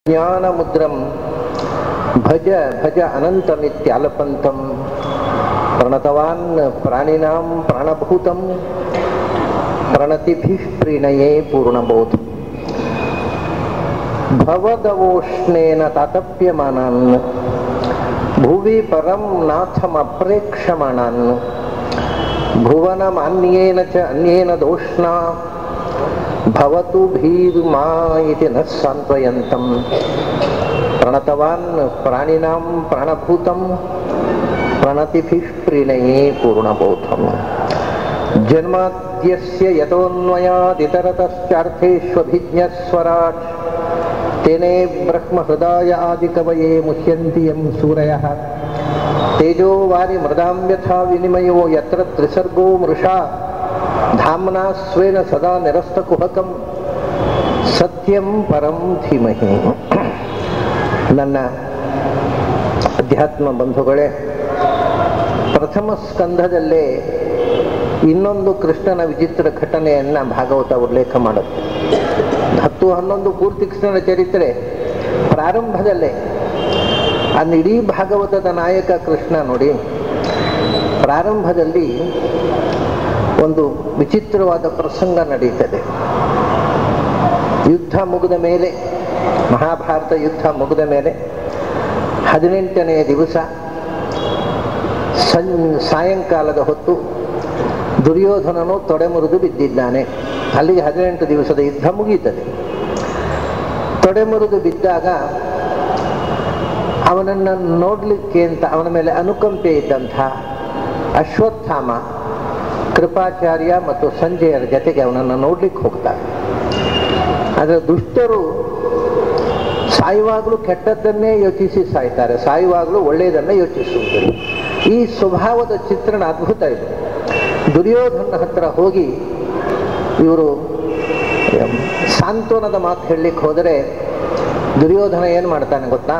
ಜ್ಞಾನಮುದ್ರಂ ಭಜ ಭಜ ಅನಂತಮಿತ್ಯಾಲಪಂತಂ ಪ್ರಣತವಾನ್ ಪ್ರಾಣಿನಾಂ ಪ್ರಾಣಭೂತಂ ಪ್ರಣತಿಭಿಃ ಪ್ರೀಣಯೇ ಪೂರ್ಣಬೋಧ ಭವದವೋಷ್ಣೇನ ತಾತಪ್ಯಮಾನಾನ್ ಭುವಿ ಪರಂ ನಾಥಮಪ್ರೇಕ್ಷಮಾಣಾನ್ ಭುವನಮನ್ಯೇನ ಚ ಅನ್ಯೇನ ದೋಷ್ಣಾ ಭವತು ಭೀರ್ಮಾ ಇತಿ ನ ಸಾಂತ್ವಯಂತಂ ಪ್ರಣತವಾನ್ ಪ್ರಾಣಿನಾಂ ಪ್ರಾಣಭೂತಂ ಪ್ರಣತಿಭಿಃ ಪ್ರೀಣಯೇ ಪೂರ್ಣಬೋಧಂ ಜನ್ಮಾದ್ಯಸ್ಯ ಯತೋನ್ಮಯಾದಿತರತಶ್ಚಾರ್ಥೇಷ್ವಭಿಜ್ಞಸ್ವರಾಟ್ तेने ब्रह्महृदाय आदिकवये मुह्यन्ति यं सूरयः तेजो वारि मृदां यथा विनिमयो यत्र त्रिसर्गो मृषा धाम्ना स्वेन सदा निरस्तकुहकं ಸತ್ಯಂ ಪರಂ ಧೀಮಹಿ ನನ್ನ ಅಧ್ಯಾತ್ಮ ಬಂಧುಗಳೇ ಪ್ರಥಮ ಸ್ಕಂಧದಲ್ಲೇ ಇನ್ನೊಂದು ಕೃಷ್ಣನ ವಿಚಿತ್ರ ಘಟನೆಯನ್ನ ಭಾಗವತ ಉಲ್ಲೇಖ ಮಾಡುತ್ತೆ ಹತ್ತು ಹನ್ನೊಂದು ಪೂರ್ತಿ ಕೃಷ್ಣನ ಚರಿತ್ರೆ ಪ್ರಾರಂಭದಲ್ಲೇ ಅಂದ್ ಇಡೀ ಭಾಗವತದ ನಾಯಕ ಕೃಷ್ಣ ನೋಡಿ ಪ್ರಾರಂಭದಲ್ಲಿ ಒಂದು ವಿಚಿತ್ರವಾದ ಪ್ರಸಂಗ ನಡೀತದೆ ಯುದ್ಧ ಮುಗಿದ ಮೇಲೆ ಮಹಾಭಾರತ ಯುದ್ಧ ಮುಗಿದ ಮೇಲೆ ಹದಿನೆಂಟನೆಯ ದಿವಸ ಸಂ ಸಾಯಂಕಾಲದ ಹೊತ್ತು ದುರ್ಯೋಧನನು ತೊಡೆ ಮುರಿದು ಬಿದ್ದಿದ್ದಾನೆ ಅಲ್ಲಿಗೆ ಹದಿನೆಂಟು ದಿವಸದ ಯುದ್ಧ ಮುಗೀತದೆ ತೊಡೆ ಮುರಿದು ಬಿದ್ದಾಗ ಅವನನ್ನು ನೋಡಲಿಕ್ಕೆ ಅಂತ ಅವನ ಮೇಲೆ ಅನುಕಂಪೆ ಇದ್ದಂಥ ಅಶ್ವತ್ಥಾಮ ಕೃಪಾಚಾರ್ಯ ಮತ್ತು ಸಂಜಯರ ಜೊತೆಗೆ ಅವನನ್ನು ನೋಡ್ಲಿಕ್ಕೆ ಹೋಗ್ತಾರೆ ಆದರೆ ದುಷ್ಟರು ಸಾಯುವಾಗಲೂ ಕೆಟ್ಟದ್ದನ್ನೇ ಯೋಚಿಸಿ ಸಾಯ್ತಾರೆ ಸಾಯುವಾಗಲೂ ಒಳ್ಳೆಯದನ್ನೇ ಯೋಚಿಸುವುದಿಲ್ಲ ಈ ಸ್ವಭಾವದ ಚಿತ್ರಣ ಅದ್ಭುತ ಇದೆ ದುರ್ಯೋಧನ ಹತ್ರ ಹೋಗಿ ಇವರು ಸಾಂತ್ವನದ ಮಾತು ಹೇಳಲಿಕ್ಕೆ ಹೋದರೆ ದುರ್ಯೋಧನ ಏನು ಮಾಡ್ತಾನೆ ಗೊತ್ತಾ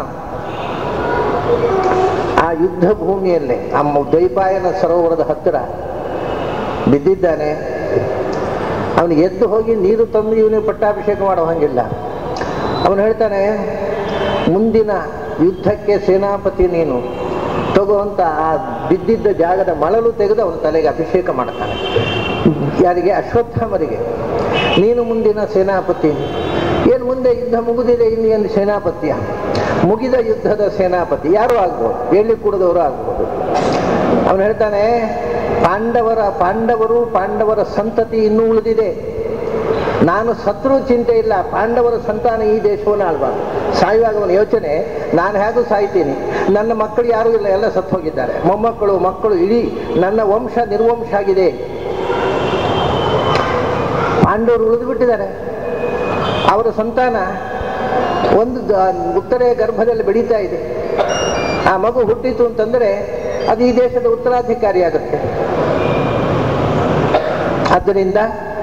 ಆ ಯುದ್ಧ ಭೂಮಿಯಲ್ಲೇ ಆ ದ್ವೈಪಾಯನ ಸರೋವರದ ಹತ್ತಿರ ಬಿದ್ದಿದ್ದಾನೆ ಅವನಿಗೆ ಎದ್ದು ಹೋಗಿ ನೀರು ತಂದು ಇವನಿಗೆ ಪಟ್ಟಾಭಿಷೇಕ ಮಾಡೋ ಹಂಗಿಲ್ಲ ಅವನು ಹೇಳ್ತಾನೆ ಮುಂದಿನ ಯುದ್ಧಕ್ಕೆ ಸೇನಾಪತಿ ನೀನು ತಗುವಂತ ಆ ಬಿದ್ದಿದ್ದ ಜಾಗದ ಮಳಲು ತೆಗೆದು ಅವನ ತಲೆಗೆ ಅಭಿಷೇಕ ಮಾಡ್ತಾನೆ ಯಾರಿಗೆ ಅಶ್ವತ್ಥಾಮರಿಗೆ ನೀನು ಮುಂದಿನ ಸೇನಾಪತಿ ಏನು ಮುಂದೆ ಯುದ್ಧ ಮುಗಿದಿದೆ ಇನ್ನೇನು ಸೇನಾಪತಿಯ ಮುಗಿದ ಯುದ್ಧದ ಸೇನಾಪತಿ ಯಾರು ಆಗ್ಬೋದು ಹೇಳಿ ಕುಡಿದವರು ಆಗ್ಬೋದು ಅವನು ಹೇಳ್ತಾನೆ ಪಾಂಡವರ ಪಾಂಡವರು ಪಾಂಡವರ ಸಂತತಿ ಇನ್ನೂ ಉಳಿದಿದೆ ನಾನು ಸತ್ರು ಚಿಂತೆ ಇಲ್ಲ ಪಾಂಡವರ ಸಂತಾನ ಈ ದೇಶವನ್ನು ಆಳ್ಬಾರ್ದು ಸಾಯುವಾಗ ಅವನ ಯೋಚನೆ ನಾನು ಹೇಗೂ ಸಾಯ್ತೀನಿ ನನ್ನ ಮಕ್ಕಳು ಯಾರೂ ಇಲ್ಲ ಎಲ್ಲ ಸತ್ತು ಹೋಗಿದ್ದಾರೆ ಮೊಮ್ಮಕ್ಕಳು ಮಕ್ಕಳು ಇಡೀ ನನ್ನ ವಂಶ ನಿರ್ವಂಶ ಆಗಿದೆ ಪಾಂಡವರು ಉಳಿದು ಬಿಟ್ಟಿದ್ದಾರೆ ಅವರ ಸಂತಾನ ಒಂದು ಉತ್ತರೆ ಗರ್ಭದಲ್ಲಿ ಬೆಳೀತಾ ಇದೆ ಆ ಮಗು ಹುಟ್ಟಿತು ಅಂತಂದ್ರೆ ಅದು ಈ ದೇಶದ ಉತ್ತರಾಧಿಕಾರಿ ಆಗುತ್ತೆ ಆದ್ದರಿಂದ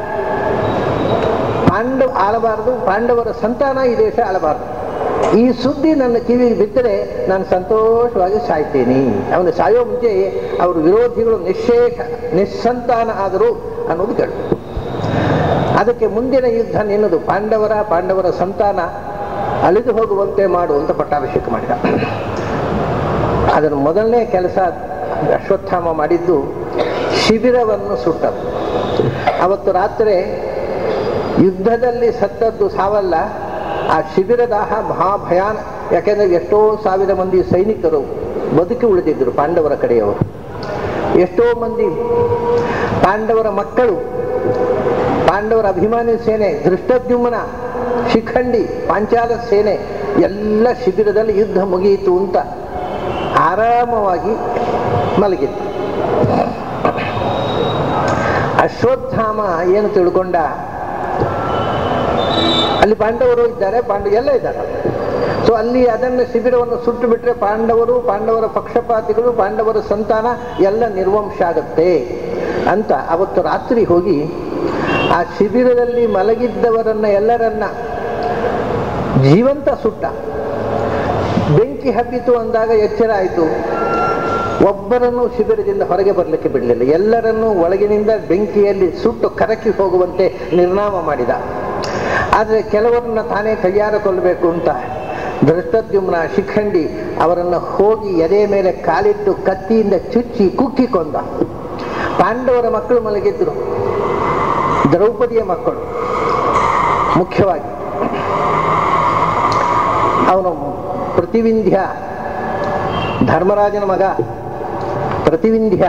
ಪಾಂಡವ ಆಳಬಾರದು ಪಾಂಡವರ ಸಂತಾನ ಈ ದೇಶ ಆಳಬಾರದು ಈ ಸುದ್ದಿ ನನ್ನ ಕಿವಿಗೆ ಬಿದ್ದರೆ ನಾನು ಸಂತೋಷವಾಗಿ ಸಾಯ್ತೀನಿ ಅವನು ಸಾಯೋ ಮುಂಚೆ ಅವರ ವಿರೋಧಿಗಳು ನಿಶೇಷ ನಿಸ್ಸಂತಾನ ಆದರು ಅನ್ನೋದು ಕೇಳು ಅದಕ್ಕೆ ಮುಂದಿನ ಯುದ್ಧ ನಿನ್ನದು ಪಾಂಡವರ ಪಾಂಡವರ ಸಂತಾನ ಅಳಿದು ಹೋಗುವಂತೆ ಮಾಡುವಂತ ಪಟ್ಟಾಭಿಷೇಕ ಮಾಡಿದ ಅದನ್ನು ಮೊದಲನೇ ಕೆಲಸ ಅಶ್ವತ್ಥಾಮ ಮಾಡಿದ್ದು ಶಿಬಿರವನ್ನು ಸುಟ್ಟದು ಅವತ್ತು ರಾತ್ರಿ ಯುದ್ಧದಲ್ಲಿ ಸತ್ತದ್ದು ಸಾವಲ್ಲ ಆ ಶಿಬಿರದಾಹ ಮಹಾಭಯಾನ ಯಾಕೆಂದ್ರೆ ಎಷ್ಟೋ ಸಾವಿರ ಮಂದಿ ಸೈನಿಕರು ಬದುಕಿ ಉಳಿದಿದ್ದರು ಪಾಂಡವರ ಕಡೆಯವರು ಎಷ್ಟೋ ಮಂದಿ ಪಾಂಡವರ ಮಕ್ಕಳು ಪಾಂಡವರ ಅಭಿಮಾನಿ ಸೇನೆ ದೃಷ್ಟದ್ಯುಮ್ನ ಶಿಖಂಡಿ ಪಾಂಚಾಲ ಸೇನೆ ಎಲ್ಲ ಶಿಬಿರದಲ್ಲಿ ಯುದ್ಧ ಮುಗಿಯಿತು ಅಂತ ಆರಾಮವಾಗಿ ಮಲಗಿತ್ತು ಅಶ್ವತ್ಥಾಮ ಏನು ತಿಳ್ಕೊಂಡ ಅಲ್ಲಿ ಪಾಂಡವರು ಇದ್ದಾರೆ ಪಾಂಡವ ಎಲ್ಲ ಇದ್ದಾರೆ ಸೊ ಅಲ್ಲಿ ಅದನ್ನು ಶಿಬಿರವನ್ನು ಸುಟ್ಟು ಬಿಟ್ರೆ ಪಾಂಡವರು ಪಾಂಡವರ ಪಕ್ಷಪಾತಿಗಳು ಪಾಂಡವರ ಸಂತಾನ ಎಲ್ಲ ನಿರ್ವಂಶ ಆಗತ್ತೆ ಅಂತ ಅವತ್ತು ರಾತ್ರಿ ಹೋಗಿ ಆ ಶಿಬಿರದಲ್ಲಿ ಮಲಗಿದ್ದವರನ್ನ ಎಲ್ಲರನ್ನ ಜೀವಂತ ಸುಟ್ಟ ಬೆಂಕಿ ಹಬ್ಬಿತು ಅಂದಾಗ ಎಚ್ಚರ ಆಯಿತು ಒಬ್ಬರನ್ನು ಶಿಬಿರದಿಂದ ಹೊರಗೆ ಬರಲಿಕ್ಕೆ ಬಿಡಲಿಲ್ಲ ಎಲ್ಲರನ್ನೂ ಒಳಗಿನಿಂದ ಬೆಂಕಿಯಲ್ಲಿ ಸುಟ್ಟು ಕರಕಿ ಹೋಗುವಂತೆ ನಿರ್ನಾಮ ಮಾಡಿದ ಆದರೆ ಕೆಲವರನ್ನ ತಾನೇ ಕೈಯಾರ ಕೊಲ್ಲಬೇಕು ಅಂತ ಧೃಷ್ಟದ್ಯುಮ್ನ ಶಿಖಂಡಿ ಅವರನ್ನು ಹೋಗಿ ಎದೆ ಮೇಲೆ ಕಾಲಿಟ್ಟು ಕತ್ತಿಯಿಂದ ಚುಚ್ಚಿ ಕುಕ್ಕಿ ಕೊಂದ ಪಾಂಡವರ ಮಕ್ಕಳು ಮಲಗಿದ್ರು ದ್ರೌಪದಿಯ ಮಕ್ಕಳು ಮುಖ್ಯವಾಗಿ ಅವನು ಪ್ರತಿವಿಂಧ್ಯ ಧರ್ಮರಾಜನ ಮಗ ಪ್ರತಿವಿಂಧ್ಯ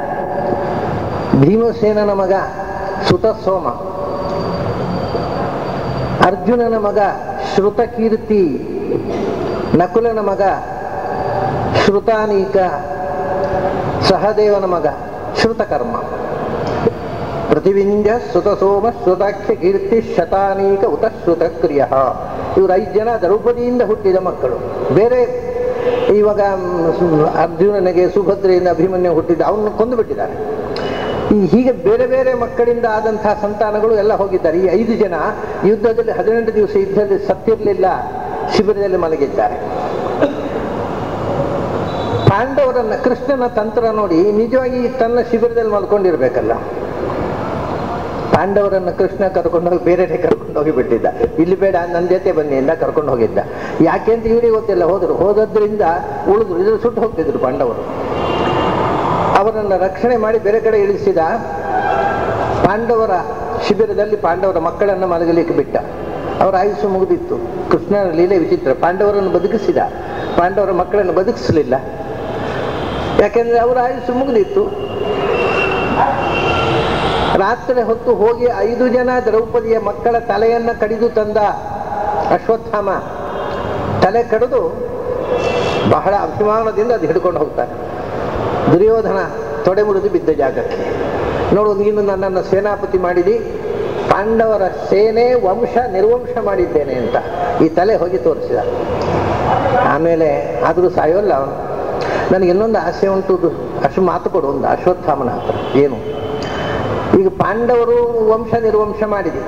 ಭೀಮಸೇನನ ಮಗ ಸುತಸೋಮ ಅರ್ಜುನನ ಮಗ ಶ್ರುತಕೀರ್ತಿ ನಕುಲನ ಮಗ ಶ್ರುತಾನೀಕ ಸಹದೇವನ ಮಗ ಶ್ರುತಕರ್ಮ ಪ್ರತಿವಿಂಧ್ಯ ಸುತಸೋಮ ಶ್ರುತಾಖ್ಯ ಕೀರ್ತಿ ಶತಾನೀಕ ಉತ ಶ್ರುತಕ್ರಿಯ ಇವರು ಐದು ಜನ ದ್ರೌಪದಿಯಿಂದ ಹುಟ್ಟಿದ ಮಕ್ಕಳು ಬೇರೆ ಇವಾಗ ಮ್, ಅರ್ಜುನನಿಗೆ ಸುಭದ್ರೆಯಿಂದ ಅಭಿಮನ್ಯು ಹುಟ್ಟಿದ ಅವನು ಕೊಂದು ಬಿಟ್ಟಿದ್ದಾರೆ ಈ ಹೀಗೆ ಬೇರೆ ಬೇರೆ ಮಕ್ಕಳಿಂದ ಆದಂತಹ ಸಂತಾನಗಳು ಎಲ್ಲ ಹೋಗಿದ್ದಾರೆ ಈ ಐದು ಜನ ಯುದ್ಧದಲ್ಲಿ ಹದಿನೆಂಟು ದಿವಸ ಯುದ್ಧದಲ್ಲಿ ಸತ್ತಿರಲಿಲ್ಲ ಶಿಬಿರದಲ್ಲಿ ಮಲಗಿದ್ದಾರೆ ಪಾಂಡವರನ್ನ ಕೃಷ್ಣನ ತಂತ್ರ ನೋಡಿ ನಿಜವಾಗಿ ತನ್ನ ಶಿಬಿರದಲ್ಲಿ ಮಲ್ಕೊಂಡಿರ್ಬೇಕಲ್ಲ ಪಾಂಡವರನ್ನ ಕೃಷ್ಣ ಕರ್ಕೊಂಡು ಹೋಗಿ ಬೇರೆ ಕರ್ಕೊಂಡು ಹೋಗಿ ಬಿಟ್ಟಿದ್ದ ಇಲ್ಲಿ ಬೇಡ ನನ್ನ ಜೊತೆ ಬನ್ನಿ ಅಂತ ಕರ್ಕೊಂಡು ಹೋಗಿದ್ದ ಯಾಕೆ ಅಂತ ಇವರಿಗೆ ಗೊತ್ತಿಲ್ಲ ಹೋದ್ರು ಹೋದದ್ರಿಂದ ಉಳಿದ್ರು ಇದ್ರ ಸುಟ್ಟು ಹೋಗ್ತಿದ್ರು ಪಾಂಡವರು ಅವರನ್ನು ರಕ್ಷಣೆ ಮಾಡಿ ಬೇರೆ ಕಡೆ ಇಳಿಸಿದ ಪಾಂಡವರ ಶಿಬಿರದಲ್ಲಿ ಪಾಂಡವರ ಮಕ್ಕಳನ್ನು ಮಲಗಲಿಕ್ಕೆ ಬಿಟ್ಟ ಅವರ ಆಯುಷ್ಯ ಮುಗಿದಿತ್ತು ಕೃಷ್ಣನ ಲೀಲೆ ವಿಚಿತ್ರ ಪಾಂಡವರನ್ನು ಬದುಕಿಸಿದ ಪಾಂಡವರ ಮಕ್ಕಳನ್ನು ಬದುಕಿಸಲಿಲ್ಲ ಯಾಕೆಂದ್ರೆ ಅವರ ಆಯುಷ್ಯ ಮುಗಿದಿತ್ತು ರಾತ್ರಿ ಹೊತ್ತು ಹೋಗಿ ಐದು ಜನ ದ್ರೌಪದಿಯ ಮಕ್ಕಳ ತಲೆಯನ್ನ ಕಡಿದು ತಂದ ಅಶ್ವತ್ಥಾಮ ತಲೆ ಕಡಿದು ಬಹಳ ಅಭಿಮಾನದಿಂದ ಅದು ಹಿಡ್ಕೊಂಡು ಹೋಗ್ತಾನೆ ದುರ್ಯೋಧನ ತೊಡೆ ಮುರಿದು ಬಿದ್ದ ಜಾಗಕ್ಕೆ ನೋಡು ನೀನು ನನ್ನನ್ನು ಸೇನಾಪತಿ ಮಾಡಿದಿ ಪಾಂಡವರ ಸೇನೆ ವಂಶ ನಿರ್ವಂಶ ಮಾಡಿದ್ದೇನೆ ಅಂತ ಈ ತಲೆ ಹೋಗಿ ತೋರಿಸಿದ ಆಮೇಲೆ ಆದರೂ ಸಾಯೋಲ್ಲ ಅವನು ನನಗೆ ಇನ್ನೊಂದು ಆಸೆ ಉಂಟು ಇದು. ಅಷ್ಟು ಮಾತು ಕೊಡು ಒಂದು ಅಶ್ವತ್ಥಾಮನ ಹತ್ರ ಏನು ಈಗ ಪಾಂಡವರು ವಂಶ ನಿರ್ವಂಶ ಮಾಡಿದೆ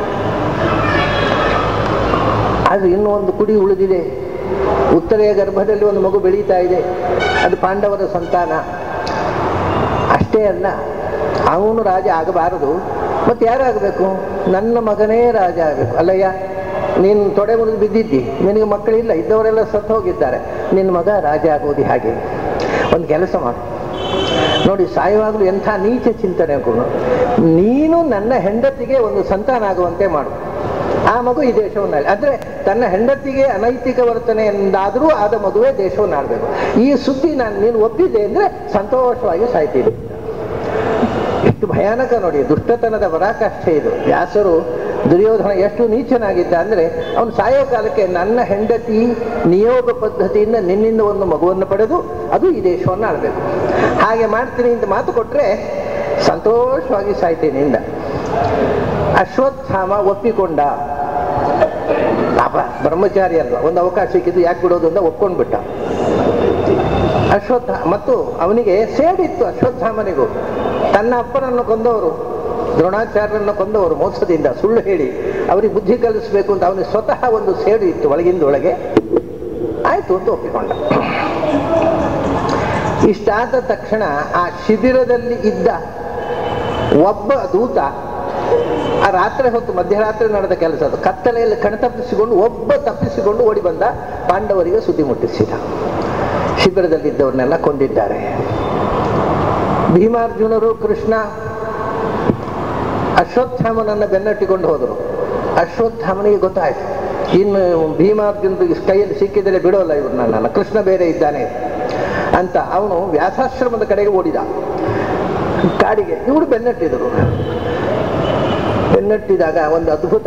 ಆದ್ರೆ ಇನ್ನೂ ಒಂದು ಕುಡಿ ಉಳಿದಿದೆ ಉತ್ತರೆಯ ಗರ್ಭದಲ್ಲಿ ಒಂದು ಮಗು ಬೆಳೀತಾ ಇದೆ ಅದು ಪಾಂಡವರ ಸಂತಾನ ಅಷ್ಟೇ ಅಲ್ಲ ಅವನು ರಾಜ ಆಗಬಾರದು ಮತ್ತೆ ಯಾರಾಗಬೇಕು ನನ್ನ ಮಗನೇ ರಾಜ ಆಗಬೇಕು ಅಲ್ಲಯ್ಯ ನೀನು ತೊಡೆ ಮುರಿದು ಬಿದ್ದಿದ್ದಿ ನಿನಗೆ ಮಕ್ಕಳಿಲ್ಲ ಇದ್ದವರೆಲ್ಲ ಸತ್ತು ಹೋಗಿದ್ದಾರೆ ನಿನ್ನ ಮಗ ರಾಜ ಆಗೋದು ಹಾಗೆ ಒಂದು ಕೆಲಸ ಮಾಡು ನೋಡಿ ಸಾಯುವಾಗಲೂ ಎಂಥ ನೀಚ ಚಿಂತನೆ ಕೂಡ ನೀನು ನನ್ನ ಹೆಂಡತಿಗೆ ಒಂದು ಸಂತಾನ ಆಗುವಂತೆ ಮಾಡು ಆ ಮಗು ಈ ದೇಶವನ್ನು ಆಳಿ- ಅಂದ್ರೆ ತನ್ನ ಹೆಂಡತಿಗೆ ಅನೈತಿಕ ವರ್ತನೆ ಎಂದಾದರೂ ಆದ ಮದುವೆ ದೇಶವನ್ನು ಆಡಬೇಕು ಈ ಸುದ್ದಿ ನಾನು ನೀನು ಒಪ್ಪಿದೆ ಅಂದ್ರೆ ಸಂತೋಷವಾಗಿ ಸಾಯ್ತೀನಿ ಎಷ್ಟು ಭಯಾನಕ ನೋಡಿ ದುಷ್ಟತನದ ಪರಾಕಾಷ್ಠೆ ಇದು ವ್ಯಾಸರು ದುರ್ಯೋಧನ ಎಷ್ಟು ನೀಚನಾಗಿದ್ದ ಅಂದ್ರೆ ಅವನು ಸಾಯೋ ಕಾಲಕ್ಕೆ ನನ್ನ ಹೆಂಡತಿ ನಿಯೋಗ ಪದ್ಧತಿಯಿಂದ ನಿನ್ನಿಂದ ಒಂದು ಮಗುವನ್ನು ಪಡೆದು ಅದು ಈ ದೇಶವನ್ನು ಆಡಬೇಕು ಹಾಗೆ ಮಾಡ್ತೀನಿ ಅಂತ ಮಾತು ಕೊಟ್ರೆ ಸಂತೋಷವಾಗಿ ಸಾಯ್ತೀನಿ ಇಂದ ಅಶ್ವತ್ಥಾಮ ಒಪ್ಪಿಕೊಂಡ ಪಾಪ ಬ್ರಹ್ಮಚಾರಿ ಅಲ್ವಾ ಒಂದು ಅವಕಾಶ ಸಿಕ್ಕಿದ್ದು ಯಾಕೆ ಬಿಡೋದು ಅಂತ ಒಪ್ಕೊಂಡ್ಬಿಟ್ಟ ಅಶ್ವತ್ಥ ಮತ್ತು ಅವನಿಗೆ ಸೇಡಿತ್ತು ಅಶ್ವತ್ಥಾಮನಿಗೂ ತನ್ನ ಅಪ್ಪನನ್ನು ಕೊಂದವರು ದ್ರೋಣಾಚಾರ್ಯರನ್ನು ಕೊಂದವರು ಮೋಸದಿಂದ ಸುಳ್ಳು ಹೇಳಿ ಅವರಿಗೆ ಬುದ್ಧಿ ಕಲಿಸಬೇಕು ಅಂತ ಅವನಿಗೆ ಸ್ವತಃ ಒಂದು ಸೇಡು ಇತ್ತು ಒಳಗಿಂದ ಒಳಗೆ ಆಯ್ತು ಅಂತ ಒಪ್ಪಿಕೊಂಡ ಇಷ್ಟಾದ ತಕ್ಷಣ ಆ ಶಿಬಿರದಲ್ಲಿ ಇದ್ದ ಒಬ್ಬ ದೂತ ಆ ರಾತ್ರಿ ಹೊತ್ತು ಮಧ್ಯರಾತ್ರಿ ನಡೆದ ಕೆಲಸ ಅದು ಕತ್ತಲೆಯಲ್ಲಿ ಕಣ್ತಪ್ಪಿಸಿಕೊಂಡು ಒಬ್ಬ ತಪ್ಪಿಸಿಕೊಂಡು ಓಡಿ ಬಂದ ಪಾಂಡವರಿಗೆ ಸುದ್ದಿ ಮುಟ್ಟಿಸಿದ ಶಿಬಿರದಲ್ಲಿದ್ದವ್ರನ್ನೆಲ್ಲ ಕೊಂದಿದ್ದಾರೆ ಭೀಮಾರ್ಜುನರು ಕೃಷ್ಣ ಅಶ್ವತ್ಥಾಮನನ್ನ ಬೆನ್ನಟ್ಟಿಕೊಂಡು ಹೋದರು ಅಶ್ವತ್ಥಾಮನಿಗೆ ಗೊತ್ತಾಯ್ತು ಇನ್ನು ಭೀಮಾರ್ಜುನ ಕೈಯಲ್ಲಿ ಸಿಕ್ಕಿದರೆ ಬಿಡೋಲ್ಲ ಇವ್ರು ನನ್ನನ್ನು ಕೃಷ್ಣ ಬೇರೆ ಇದ್ದಾನೆ ಅಂತ ಅವನು ವ್ಯಾಸಾಶ್ರಮದ ಕಡೆಗೆ ಓಡಿದ ಕಾಡಿಗೆ ಇವರು ಬೆನ್ನಟ್ಟಿದರು ಬೆನ್ನಟ್ಟಿದಾಗ ಒಂದು ಅದ್ಭುತ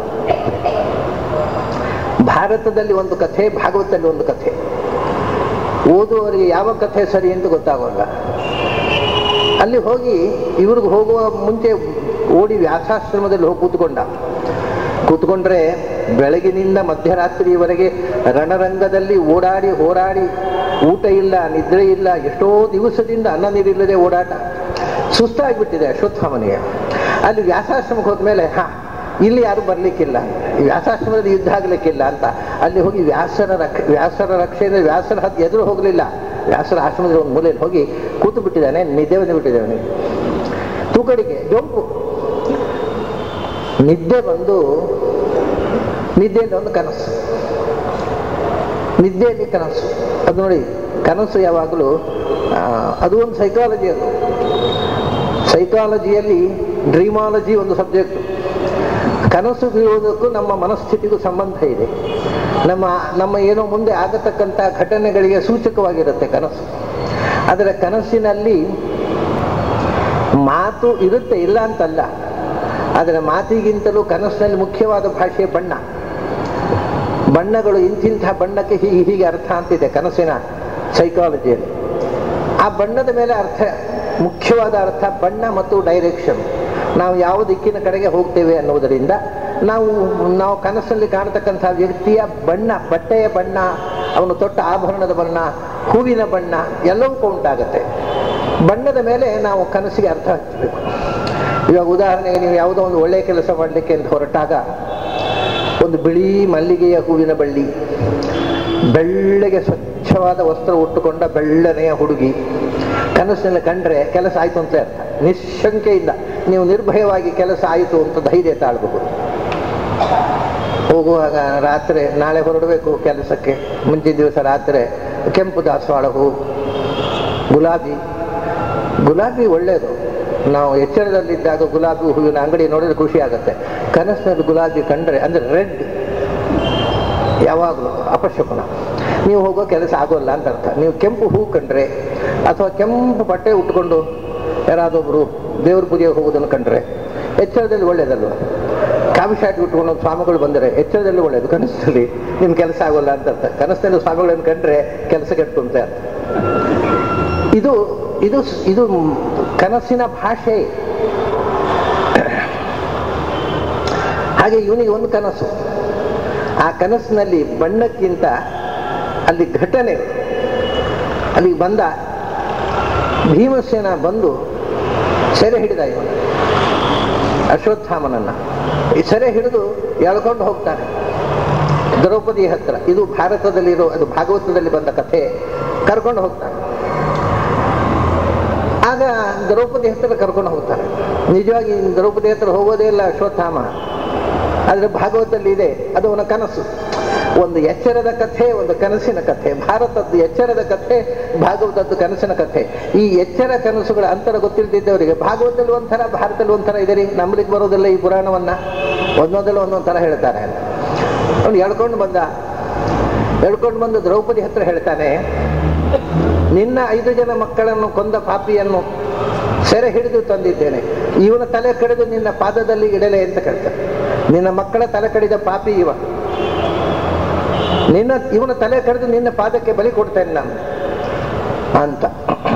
ಭಾರತದಲ್ಲಿ ಒಂದು ಕಥೆ ಭಾಗವತದಲ್ಲಿ ಒಂದು ಕಥೆ ಓದುವವರಿಗೆ ಯಾವ ಕಥೆ ಸರಿ ಅಂತ ಗೊತ್ತಾಗೋಲ್ಲ ಅಲ್ಲಿ ಹೋಗಿ ಇವ್ರಿಗೆ ಹೋಗುವ ಮುಂಚೆ ಓಡಿ ವ್ಯಾಸಾಶ್ರಮದಲ್ಲಿ ಹೋಗಿ ಕೂತ್ಕೊಂಡ ಕೂತ್ಕೊಂಡ್ರೆ ಬೆಳಗಿನಿಂದ ಮಧ್ಯರಾತ್ರಿಯವರೆಗೆ ರಣರಂಗದಲ್ಲಿ ಓಡಾಡಿ ಹೋರಾಡಿ ಊಟ ಇಲ್ಲ ನಿದ್ರೆ ಇಲ್ಲ ಎಷ್ಟೋ ದಿವಸದಿಂದ ಅನ್ನ ನೀರಿಲ್ಲದೆ ಓಡಾಟ ಸುಸ್ತಾಗ್ಬಿಟ್ಟಿದೆ ಅಶ್ವತ್ಥಾಮನಿಗೆ ಅಲ್ಲಿ ವ್ಯಾಸಾಶ್ರಮಕ್ಕೆ ಹೋದ್ಮೇಲೆ ಹಾ ಇಲ್ಲಿ ಯಾರು ಬರ್ಲಿಕ್ಕಿಲ್ಲ ಈ ವ್ಯಾಸಾಶ್ರಮದಲ್ಲಿ ಯುದ್ಧ ಆಗ್ಲಿಕ್ಕಿಲ್ಲ ಅಂತ ಅಲ್ಲಿ ಹೋಗಿ ವ್ಯಾಸರ ರಕ್ಷ ವ್ಯಾಸರ ರಕ್ಷೆಯಿಂದ ವ್ಯಾಸರ ಹತ್ತು ಎದುರು ಹೋಗಲಿಲ್ಲ ವ್ಯಾಸರ ಆಶ್ರಮದಲ್ಲಿ ಒಂದು ಮೂಲೆಯಲ್ಲಿ ಹೋಗಿ ಕೂತು ಬಿಟ್ಟಿದ್ದಾನೆ ನಿದ್ದೆ ಬಂದು ಬಿಟ್ಟಿದ್ದಾನೆ ಅವನಿಗೆ ತೂಕಡಿಗೆ ಜೊಂಪು ನಿದ್ದೆ ಬಂದು ನಿದ್ದೆಯಿಂದ ಒಂದು ಕನಸು ನಿದ್ದೆಯಲ್ಲಿ ಕನಸು ಅದು ನೋಡಿ ಕನಸು ಯಾವಾಗಲೂ ಆ, ಅದು ಒಂದು ಸೈಕಾಲಜಿ ಅದು ಸೈಕಾಲಜಿಯಲ್ಲಿ ಡ್ರೀಮಾಲಜಿ ಒಂದು ಸಬ್ಜೆಕ್ಟ್ ಕನಸು ಬೀಳುವುದಕ್ಕೂ ನಮ್ಮ ಮನಸ್ಥಿತಿಗೂ ಸಂಬಂಧ ಇದೆ ನಮ್ಮ ನಮ್ಮ ಏನೋ ಮುಂದೆ ಆಗತಕ್ಕಂಥ ಘಟನೆಗಳಿಗೆ ಸೂಚಕವಾಗಿರುತ್ತೆ ಕನಸು ಆದರೆ ಕನಸಿನಲ್ಲಿ ಮಾತು ಇರುತ್ತೆ ಇಲ್ಲ ಅಂತಲ್ಲ ಆದರೆ ಮಾತಿಗಿಂತಲೂ ಕನಸಿನಲ್ಲಿ ಮುಖ್ಯವಾದ ಭಾಷೆ ಬಣ್ಣ ಬಣ್ಣಗಳು ಇಂತಿಂಥ ಬಣ್ಣಕ್ಕೆ ಹೀಗೆ ಹೀಗೆ ಅರ್ಥ ಅಂತಿದೆ ಕನಸಿನ ಸೈಕಾಲಜಿಯಲ್ಲಿ ಆ ಬಣ್ಣದ ಮೇಲೆ ಅರ್ಥ ಮುಖ್ಯವಾದ ಅರ್ಥ ಬಣ್ಣ ಮತ್ತು ಡೈರೆಕ್ಷನ್ ನಾವು ಯಾವ ದಿಕ್ಕಿನ ಕಡೆಗೆ ಹೋಗ್ತೇವೆ ಅನ್ನುವುದರಿಂದ ನಾವು ನಾವು ಕನಸಲ್ಲಿ ಕಾಣತಕ್ಕಂಥ ವ್ಯಕ್ತಿಯ ಬಣ್ಣ ಬಟ್ಟೆಯ ಬಣ್ಣ ಅವನು ತೊಟ್ಟ ಆಭರಣದ ಬಣ್ಣ ಹೂವಿನ ಬಣ್ಣ ಎಲ್ಲವೂ ಕೌಂಟ್ ಆಗುತ್ತೆ ಬಣ್ಣದ ಮೇಲೆ ನಾವು ಕನಸಿಗೆ ಅರ್ಥ ಹಚ್ಚಬೇಕು ಇವಾಗ ಉದಾಹರಣೆಗೆ ನೀವು ಯಾವುದೋ ಒಂದು ಒಳ್ಳೆಯ ಕೆಲಸ ಮಾಡಲಿಕ್ಕೆ ಅಂತ ಹೊರಟಾಗ ಒಂದು ಬಿಳಿ ಮಲ್ಲಿಗೆಯ ಹೂವಿನ ಬಳ್ಳಿ ಬೆಳ್ಳಗೆ ಸ್ವಚ್ಛವಾದ ವಸ್ತ್ರ ಉಟ್ಟುಕೊಂಡ ಬೆಳ್ಳನೆಯ ಹುಡುಗಿ ಕನಸಿನಲ್ಲಿ ಕಂಡ್ರೆ ಕೆಲಸ ಆಯ್ತು ಅಂತ ಅರ್ಥ ನಿಶಂಕೆಯಿಂದ ನೀವು ನಿರ್ಭಯವಾಗಿ ಕೆಲಸ ಆಯಿತು ಅಂತ ಧೈರ್ಯ ತಾಳಬಹುದು ಹೋಗುವಾಗ ರಾತ್ರಿ ನಾಳೆ ಹೊರಡಬೇಕು ಕೆಲಸಕ್ಕೆ ಮುಂಚಿನ ದಿವಸ ರಾತ್ರಿ ಕೆಂಪು ದಾಸವಾಳ ಹೂ ಗುಲಾಬಿ ಗುಲಾಬಿ ಒಳ್ಳೆಯದು ನಾವು ಎಚ್ಚರದಲ್ಲಿದ್ದಾಗ ಗುಲಾಬಿ ಹೂವಿನ ಅಂಗಡಿ ನೋಡಿದ್ರೆ ಖುಷಿ ಆಗುತ್ತೆ ಕನಸಿನಲ್ಲಿ ಗುಲಾಬಿ ಕಂಡ್ರೆ ಅಂದ್ರೆ ರೆಡ್ ಯಾವಾಗಲೂ ಅಪಶಕುನ ನೀವು ಹೋಗೋ ಕೆಲಸ ಆಗೋಲ್ಲ ಅಂತ ಅರ್ಥ ನೀವು ಕೆಂಪು ಹೂ ಕಂಡ್ರೆ ಅಥವಾ ಕೆಂಪು ಬಟ್ಟೆ ಉಟ್ಕೊಂಡು ಯಾರಾದೊಬ್ರು ದೇವ್ರ ಪೂಜೆಗೆ ಹೋಗೋದನ್ನು ಕಂಡ್ರೆ ಎಚ್ಚರದಲ್ಲಿ ಒಳ್ಳೇದಲ್ವ ಕಾವಿ ಶಾಟಿ ಉಟ್ಕೊಂಡು ಒಂದು ಸ್ವಾಮಿಗಳು ಬಂದರೆ ಎಚ್ಚರದಲ್ಲಿ ಒಳ್ಳೇದು ಕನಸಲ್ಲಿ ನಿಮ್ ಕೆಲಸ ಆಗೋಲ್ಲ ಅಂತ ಅರ್ಥ ಕನಸಲ್ಲಿ ಸ್ವಾಮಿಗಳನ್ನು ಕಂಡ್ರೆ ಕೆಲಸ ಕೆಟ್ಟು ಅಂತ ಅರ್ಥ ಇದು ಇದು ಇದು ಕನಸಿನ ಭಾಷೆ ಹಾಗೆ ಇವನಿಗೆ ಒಂದು ಕನಸು ಆ ಕನಸಿನಲ್ಲಿ ಬಣ್ಣಕ್ಕಿಂತ ಅಲ್ಲಿ ಘಟನೆ ಅಲ್ಲಿಗೆ ಬಂದ ಭೀಮಸೇನ ಬಂದು ಸೆರೆ ಹಿಡಿದ ಇವನು ಅಶ್ವತ್ಥಾಮನನ್ನ ಈ ಸೆರೆ ಹಿಡಿದು ಎಳ್ಕೊಂಡು ಹೋಗ್ತಾನೆ ದ್ರೌಪದಿ ಹತ್ರ ಇದು ಭಾರತದಲ್ಲಿರೋ ಅದು ಭಾಗವತದಲ್ಲಿ ಬಂದ ಕಥೆ ಕರ್ಕೊಂಡು ಹೋಗ್ತಾನೆ ಆಗ ದ್ರೌಪದಿ ಹತ್ರ ಕರ್ಕೊಂಡು ಹೋಗ್ತಾರೆ ನಿಜವಾಗಿ ದ್ರೌಪದಿ ಹತ್ರ ಹೋಗೋದೇ ಇಲ್ಲ ಅಶ್ವತ್ಥಾಮ ಆದ್ರೆ ಭಾಗವತದಲ್ಲಿ ಇದೆ ಅದು ಅವನ ಕನಸು ಒಂದು ಎಚ್ಚರದ ಕಥೆ ಒಂದು ಕನಸಿನ ಕಥೆ ಭಾರತದ್ದು ಎಚ್ಚರದ ಕಥೆ ಭಾಗವತದ್ದು ಕನಸಿನ ಕಥೆ ಈ ಎಚ್ಚರ ಕನಸುಗಳ ಅಂತರ ಗೊತ್ತಿಲ್ದಿದ್ದವರಿಗೆ ಭಾಗವತದಲ್ಲಿ ಒಂಥರ ಭಾರತದಲ್ಲಿ ಒಂಥರ ಇದೆ ರೀ ನಂಬಲಿಕ್ಕೆ ಬರೋದಿಲ್ಲ ಈ ಪುರಾಣವನ್ನ ಒಂದೊಂದಲ್ಲ ಒಂದೊಂದ್ ಥರ ಹೇಳ್ತಾರೆ ಅವ್ನು ಎಳ್ಕೊಂಡು ಬಂದ ಎಳ್ಕೊಂಡು ಬಂದು ದ್ರೌಪದಿ ಹತ್ರ ಹೇಳ್ತಾನೆ ನಿನ್ನ ಐದು ಜನ ಮಕ್ಕಳನ್ನು ಕೊಂದ ಪಾಪಿಯನ್ನು ಸೆರೆ ಹಿಡಿದು ತಂದಿದ್ದೇನೆ ಇವನ ತಲೆ ಕಡಿದು ನಿನ್ನ ಪಾದದಲ್ಲಿ ಇಡಲೆ ಅಂತ ಕೇಳ್ತಾನೆ ನಿನ್ನ ಮಕ್ಕಳ ತಲೆ ಕಡಿದ ಪಾಪಿ ಇವ ನಿನ್ನ ಇವನ ತಲೆ ಕಡಿದು ನಿನ್ನ ಪಾದಕ್ಕೆ ಬಲಿ ಕೊಡ್ತೇನೆ ನಾನು ಅಂತ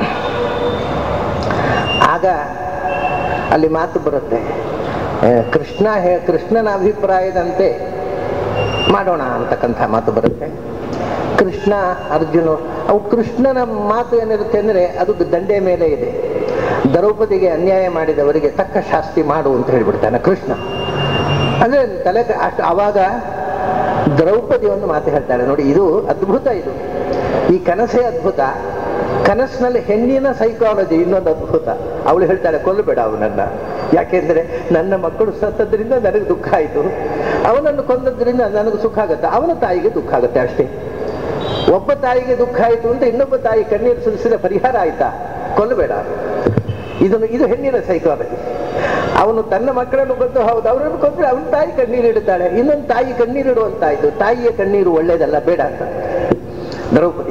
ಆಗ ಅಲ್ಲಿ ಮಾತು ಬರುತ್ತೆ ಆ, ಕೃಷ್ಣ ಹೇ ಕೃಷ್ಣನ ಅಭಿಪ್ರಾಯದಂತೆ ಮಾಡೋಣ ಅಂತಕ್ಕಂಥ ಮಾತು ಬರುತ್ತೆ ಕೃಷ್ಣ ಅರ್ಜುನ ಅವು ಕೃಷ್ಣನ ಮಾತು ಏನಿರುತ್ತೆ ಅಂದ್ರೆ ಅದು ದಂಡೆ ಮೇಲೆ ಇದೆ ದ್ರೌಪದಿಗೆ ಅನ್ಯಾಯ ಮಾಡಿದವರಿಗೆ ತಕ್ಕ ಶಾಸ್ತಿ ಮಾಡು ಅಂತ ಹೇಳ್ಬಿಡ್ತಾನೆ ಕೃಷ್ಣ ಅಂದ್ರೆ ತಲೆ ಕ- ಅಷ್ಟು ಅವಾಗ ದ್ರೌಪದಿ ಒಂದು ಮಾತು ಹೇಳ್ತಾಳೆ ನೋಡಿ ಇದು ಅದ್ಭುತ ಇದು ಈ ಕನಸೇ ಅದ್ಭುತ ಕನಸಿನಲ್ಲಿ ಹೆಣ್ಣಿನ ಸೈಕಾಲಜಿ ಇನ್ನೊಂದು ಅದ್ಭುತ ಅವಳು ಹೇಳ್ತಾಳೆ ಕೊಲ್ಲಬೇಡ ಅವನನ್ನ ಯಾಕೆಂದ್ರೆ ನನ್ನ ಮಕ್ಕಳು ಸತ್ತದ್ರಿಂದ ನನಗೆ ದುಃಖ ಆಯಿತು ಅವನನ್ನು ಕೊಂದದ್ರಿಂದ ನನಗೆ ಸುಖ ಆಗುತ್ತೆ ಅವನ ತಾಯಿಗೆ ದುಃಖ ಆಗುತ್ತೆ ಅಷ್ಟೇ ಒಬ್ಬ ತಾಯಿಗೆ ದುಃಖ ಆಯಿತು ಅಂತ ಇನ್ನೊಬ್ಬ ತಾಯಿ ಕಣ್ಣೀರು ಸುರಿಸಿದ ಪರಿಹಾರ ಆಯ್ತಾ ಕೊಲ್ಲಬೇಡ ಇದನ್ನು ಇದು ಹೆಣ್ಣಿನ ಸೈಕಾಲಜಿ ಅವನು ತನ್ನ ಮಕ್ಕಳನ್ನು ಕೊಂದು ಹೌದು ಅವರನ್ನು ಕೊಂದ್ರೆ ಅವನ ತಾಯಿ ಕಣ್ಣೀರು ಇಡುತ್ತಾಳೆ ಇನ್ನೊಂದು ತಾಯಿ ಕಣ್ಣೀರು ಇಡುವಂತಾಯ್ತು ತಾಯಿಯ ಕಣ್ಣೀರು ಒಳ್ಳೇದಲ್ಲ ಬೇಡ ಅಂತ ದ್ರೌಪದಿ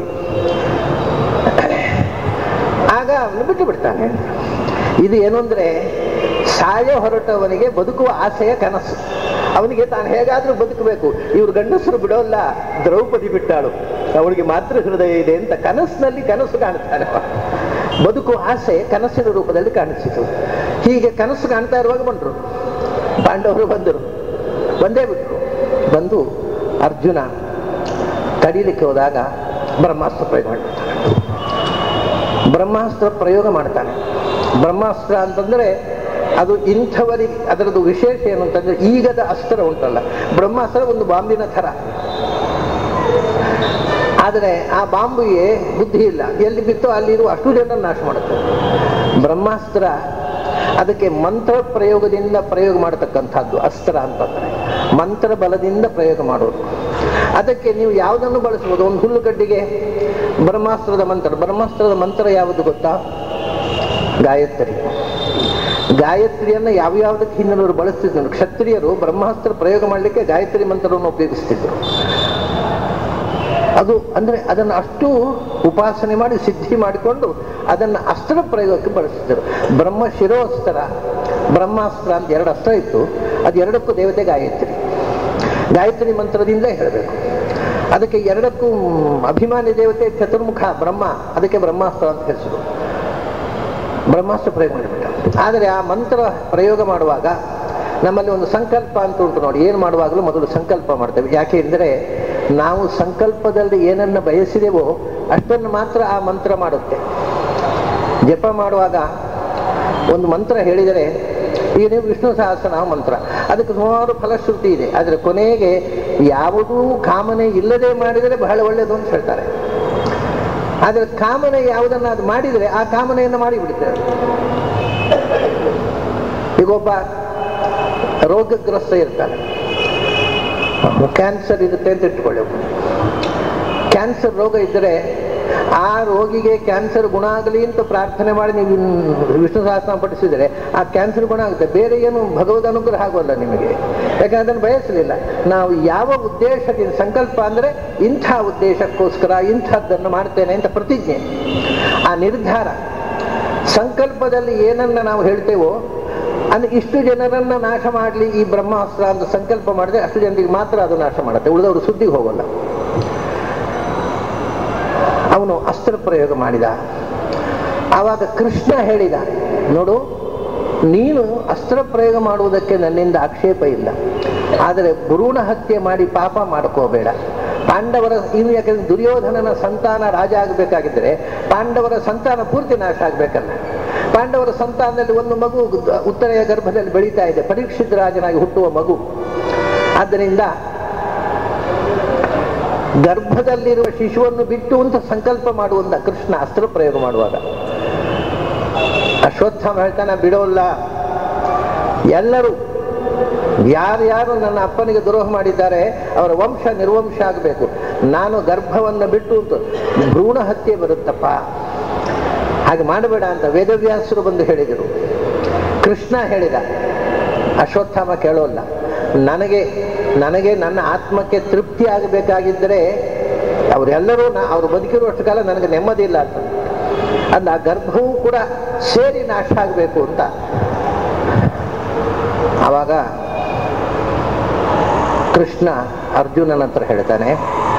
ಆಗ ಅವನು ಬಿಟ್ಟು ಬಿಡ್ತಾನೆ ಇದು ಏನು ಅಂದ್ರೆ ಸಾಯ ಹೊರಟವನಿಗೆ ಬದುಕುವ ಆಸೆಯ ಕನಸು ಅವನಿಗೆ ತಾನು ಹೇಗಾದ್ರೂ ಬದುಕಬೇಕು ಇವ್ರು ಗಂಡಸರು ಬಿಡೋಲ್ಲ ದ್ರೌಪದಿ ಬಿಟ್ಟಾಳು ಅವಳಿಗೆ ಮಾತೃ ಹೃದಯ ಇದೆ ಅಂತ ಕನಸಿನಲ್ಲಿ ಕನಸು ಕಾಣ್ತಾನೆ ಅವ. ಬದುಕುವ ಆಸೆ ಕನಸಿನ ರೂಪದಲ್ಲಿ ಕಾಣಿಸಿತು ಹೀಗೆ ಕನಸು ಕಾಣ್ತಾ ಇರುವಾಗ ಬಂದ್ರು ಪಾಂಡವರು ಬಂದರು ಬಂದೇ ಬಿಟ್ರು ಬಂದು ಅರ್ಜುನ ತಡೀಲಿಕ್ಕೆ ಹೋದಾಗ ಬ್ರಹ್ಮಾಸ್ತ್ರ ಪ್ರಯೋಗ ಮಾಡ್ಬಿಡ್ತಾನೆ ಬ್ರಹ್ಮಾಸ್ತ್ರ ಪ್ರಯೋಗ ಮಾಡ್ತಾನೆ ಬ್ರಹ್ಮಾಸ್ತ್ರ ಅಂತಂದ್ರೆ ಅದು ಇಂಥವರಿಗೆ ಅದರದ್ದು ವಿಶೇಷ ಏನು ಅಂತಂದ್ರೆ ಈಗದ ಅಸ್ತ್ರ ಉಂಟಲ್ಲ ಬ್ರಹ್ಮಾಸ್ತ್ರ ಒಂದು ಬಾಂಬಿನ ಥರ ಆದರೆ ಆ ಬಾಂಬಿಗೆ ಬುದ್ಧಿ ಇಲ್ಲ ಎಲ್ಲಿ ಬಿತ್ತೋ ಅಲ್ಲಿರುವ ಅಷ್ಟು ಜನ ನಾಶ ಮಾಡುತ್ತೆ ಬ್ರಹ್ಮಾಸ್ತ್ರ ಅದಕ್ಕೆ ಮಂತ್ರ ಪ್ರಯೋಗದಿಂದ ಪ್ರಯೋಗ ಮಾಡತಕ್ಕಂಥದ್ದು ಅಸ್ತ್ರ ಅಂತಂದ್ರೆ ಮಂತ್ರ ಬಲದಿಂದ ಪ್ರಯೋಗ ಮಾಡೋದು ಅದಕ್ಕೆ ನೀವು ಯಾವುದನ್ನು ಬಳಸಬಹುದು ಒಂದು ಹುಲ್ಲುಗಡ್ಡಿಗೆ ಬ್ರಹ್ಮಾಸ್ತ್ರದ ಮಂತ್ರ ಬ್ರಹ್ಮಾಸ್ತ್ರದ ಮಂತ್ರ ಯಾವುದು ಗೊತ್ತಾ ಗಾಯತ್ರಿ ಗಾಯತ್ರಿಯನ್ನು ಯಾವ್ಯಾವುದಕ್ಕೆ ಹಿಂದಿನವರು ಬಳಸ್ತಿದ್ರು ಕ್ಷತ್ರಿಯರು ಬ್ರಹ್ಮಾಸ್ತ್ರ ಪ್ರಯೋಗ ಮಾಡಲಿಕ್ಕೆ ಗಾಯತ್ರಿ ಮಂತ್ರವನ್ನು ಉಪಯೋಗಿಸ್ತಿದ್ರು ಅದು ಅಂದ್ರೆ ಅದನ್ನು ಅಷ್ಟು ಉಪಾಸನೆ ಮಾಡಿ ಸಿದ್ಧಿ ಮಾಡಿಕೊಂಡು ಅದನ್ನು ಅಸ್ತ್ರ ಪ್ರಯೋಗಕ್ಕೆ ಬಳಸಿದರು ಬ್ರಹ್ಮ ಶಿರೋಸ್ತ್ರ ಬ್ರಹ್ಮಾಸ್ತ್ರ ಅಂತ ಎರಡು ಅಸ್ತ್ರ ಇತ್ತು ಅದು ಎರಡಕ್ಕೂ ದೇವತೆ ಗಾಯತ್ರಿ ಗಾಯತ್ರಿ ಮಂತ್ರದಿಂದ ಹೇಳಬೇಕು ಅದಕ್ಕೆ ಎರಡಕ್ಕೂ ಅಭಿಮಾನಿ ದೇವತೆ ಚತುರ್ಮುಖ ಬ್ರಹ್ಮ ಅದಕ್ಕೆ ಬ್ರಹ್ಮಾಸ್ತ್ರ ಅಂತ ಹೆಸರು ಬ್ರಹ್ಮಾಸ್ತ್ರ ಪ್ರಯೋಗ ಮಾಡಿಬಿಟ್ಟ ಆದರೆ ಆ ಮಂತ್ರ ಪ್ರಯೋಗ ಮಾಡುವಾಗ ನಮ್ಮಲ್ಲಿ ಒಂದು ಸಂಕಲ್ಪ ಅಂತ ಉಂಟು ನೋಡಿ ಏನು ಮಾಡುವಾಗಲೂ ಮೊದಲು ಸಂಕಲ್ಪ ಮಾಡ್ತೇವೆ ಯಾಕೆ ಅಂದರೆ ನಾವು ಸಂಕಲ್ಪದಲ್ಲಿ ಏನನ್ನು ಬಯಸಿದೆವೋ ಅಷ್ಟನ್ನು ಮಾತ್ರ ಆ ಮಂತ್ರ ಮಾಡುತ್ತೆ ಜಪ ಮಾಡುವಾಗ ಒಂದು ಮಂತ್ರ ಹೇಳಿದರೆ ಈಗ ನೀವು ವಿಷ್ಣು ಸಹಸ್ರನಾಮ ಮಂತ್ರ ಅದಕ್ಕೆ ಸುಮಾರು ಫಲಶ್ರುತಿ ಇದೆ ಆದರೆ ಕೊನೆಗೆ ಯಾವುದೂ ಕಾಮನೆ ಇಲ್ಲದೆ ಮಾಡಿದರೆ ಬಹಳ ಒಳ್ಳೆಯದು ಅಂತ ಹೇಳ್ತಾರೆ ಆದರೆ ಕಾಮನೆ ಯಾವುದನ್ನ ಅದು ಮಾಡಿದರೆ ಆ ಕಾಮನೆಯನ್ನು ಮಾಡಿಬಿಡ್ತಾರೆ ಈಗ ಒಬ್ಬ ರೋಗಗ್ರಸ್ತ ಇರ್ತಾನೆ ಕ್ಯಾನ್ಸರ್ ಇರುತ್ತೆ ಅಂತ ಇಟ್ಕೊಳ್ಳಿ ಕ್ಯಾನ್ಸರ್ ರೋಗ ಇದ್ದರೆ ಆ ರೋಗಿಗೆ ಕ್ಯಾನ್ಸರ್ ಗುಣ ಆಗಲಿ ಅಂತ ಪ್ರಾರ್ಥನೆ ಮಾಡಿ ನೀವು ವಿಷ್ಣು ಸಹಸ್ರ ಪಡಿಸಿದರೆ ಆ ಕ್ಯಾನ್ಸರ್ ಗುಣ ಆಗುತ್ತೆ ಬೇರೆ ಏನು ಭಗವದ್ ಅನುಗ್ರಹ ಆಗೋಲ್ಲ ನಿಮಗೆ ಯಾಕಂದ್ರೆ ಅದನ್ನು ಬಯಸಲಿಲ್ಲ ನಾವು ಯಾವ ಉದ್ದೇಶದಿಂದ ಸಂಕಲ್ಪ ಅಂದರೆ ಇಂಥ ಉದ್ದೇಶಕ್ಕೋಸ್ಕರ ಇಂಥದ್ದನ್ನು ಮಾಡ್ತೇನೆ ಅಂತ ಪ್ರತಿಜ್ಞೆ ಆ ನಿರ್ಧಾರ ಸಂಕಲ್ಪದಲ್ಲಿ ಏನನ್ನ ನಾವು ಹೇಳ್ತೇವೋ ಅಂದ್ರೆ ಇಷ್ಟು ಜನರನ್ನ ನಾಶ ಮಾಡಲಿ ಈ ಬ್ರಹ್ಮಾಸ್ತ್ರ ಅಂತ ಸಂಕಲ್ಪ ಮಾಡಿದ್ರೆ ಅಷ್ಟು ಜನರಿಗೆ ಮಾತ್ರ ಅದು ನಾಶ ಮಾಡುತ್ತೆ ಉಳಿದವರು ಸುದ್ದಿಗೆ ಹೋಗಲ್ಲ ಅವನು ಅಸ್ತ್ರ ಪ್ರಯೋಗ ಮಾಡಿದ ಆವಾಗ ಕೃಷ್ಣ ಹೇಳಿದ ನೋಡು ನೀನು ಅಸ್ತ್ರ ಪ್ರಯೋಗ ಮಾಡುವುದಕ್ಕೆ ನನ್ನಿಂದ ಆಕ್ಷೇಪ ಇಲ್ಲ ಆದರೆ ಭ್ರೂಣ ಹತ್ಯೆ ಮಾಡಿ ಪಾಪ ಮಾಡ್ಕೋಬೇಡ ಪಾಂಡವರ ಇನ್ನು ಯಾಕಂದ್ರೆ ದುರ್ಯೋಧನನ ಸಂತಾನ ರಾಜ ಆಗಬೇಕಾಗಿದ್ದರೆ ಪಾಂಡವರ ಸಂತಾನ ಪೂರ್ತಿ ನಾಶ ಆಗಬೇಕಲ್ಲ ಪಾಂಡವರ ಸಂತಾನದಲ್ಲಿ ಒಂದು ಮಗು ಉತ್ತರೆಯ ಗರ್ಭದಲ್ಲಿ ಬೆಳೀತಾ ಇದೆ ಪರೀಕ್ಷಿತ ರಾಜನಾಗಿ ಹುಟ್ಟುವ ಮಗು ಆದ್ದರಿಂದ ಗರ್ಭದಲ್ಲಿರುವ ಶಿಶುವನ್ನು ಬಿಟ್ಟು ಅಂತ ಸಂಕಲ್ಪ ಮಾಡುವಂತ ಕೃಷ್ಣ ಅಸ್ತ್ರ ಪ್ರಯೋಗ ಮಾಡುವಾಗ ಅಶ್ವತ್ಥಾಮ ಹೇಳ್ತಾನೆ ಬಿಡೋಲ್ಲ ಎಲ್ಲರೂ ಯಾರ್ಯಾರು ನನ್ನ ಅಪ್ಪನಿಗೆ ದ್ರೋಹ ಮಾಡಿದ್ದಾರೆ ಅವರ ವಂಶ ನಿರ್ವಂಶ ಆಗಬೇಕು ನಾನು ಗರ್ಭವನ್ನು ಬಿಟ್ಟು ಅಂತ ಭ್ರೂಣ ಹತ್ಯೆ ಬರುತ್ತಪ್ಪ ಹಾಗೆ ಮಾಡಬೇಡ ಅಂತ ವೇದವ್ಯಾಸರು ಬಂದು ಹೇಳಿದರು ಕೃಷ್ಣ ಹೇಳಿದ ಅಶ್ವತ್ಥಾಮ ಕೇಳೋಲ್ಲ ನನಗೆ ನನಗೆ ನನ್ನ ಆತ್ಮಕ್ಕೆ ತೃಪ್ತಿ ಆಗಬೇಕಾಗಿದ್ದರೆ ಅವರೆಲ್ಲರೂ ನಾ ಅವ್ರು ಬದುಕಿರುವಷ್ಟು ಕಾಲ ನನಗೆ ನೆಮ್ಮದಿ ಇಲ್ಲ ಅಂತ ಅಂದ ಆ ಗರ್ಭವೂ ಕೂಡ ಸೇರಿ ನಾಶ ಆಗಬೇಕು ಅಂತ ಆವಾಗ ಕೃಷ್ಣ ಅರ್ಜುನನ ಹತ್ರ ಹೇಳ್ತಾನೆ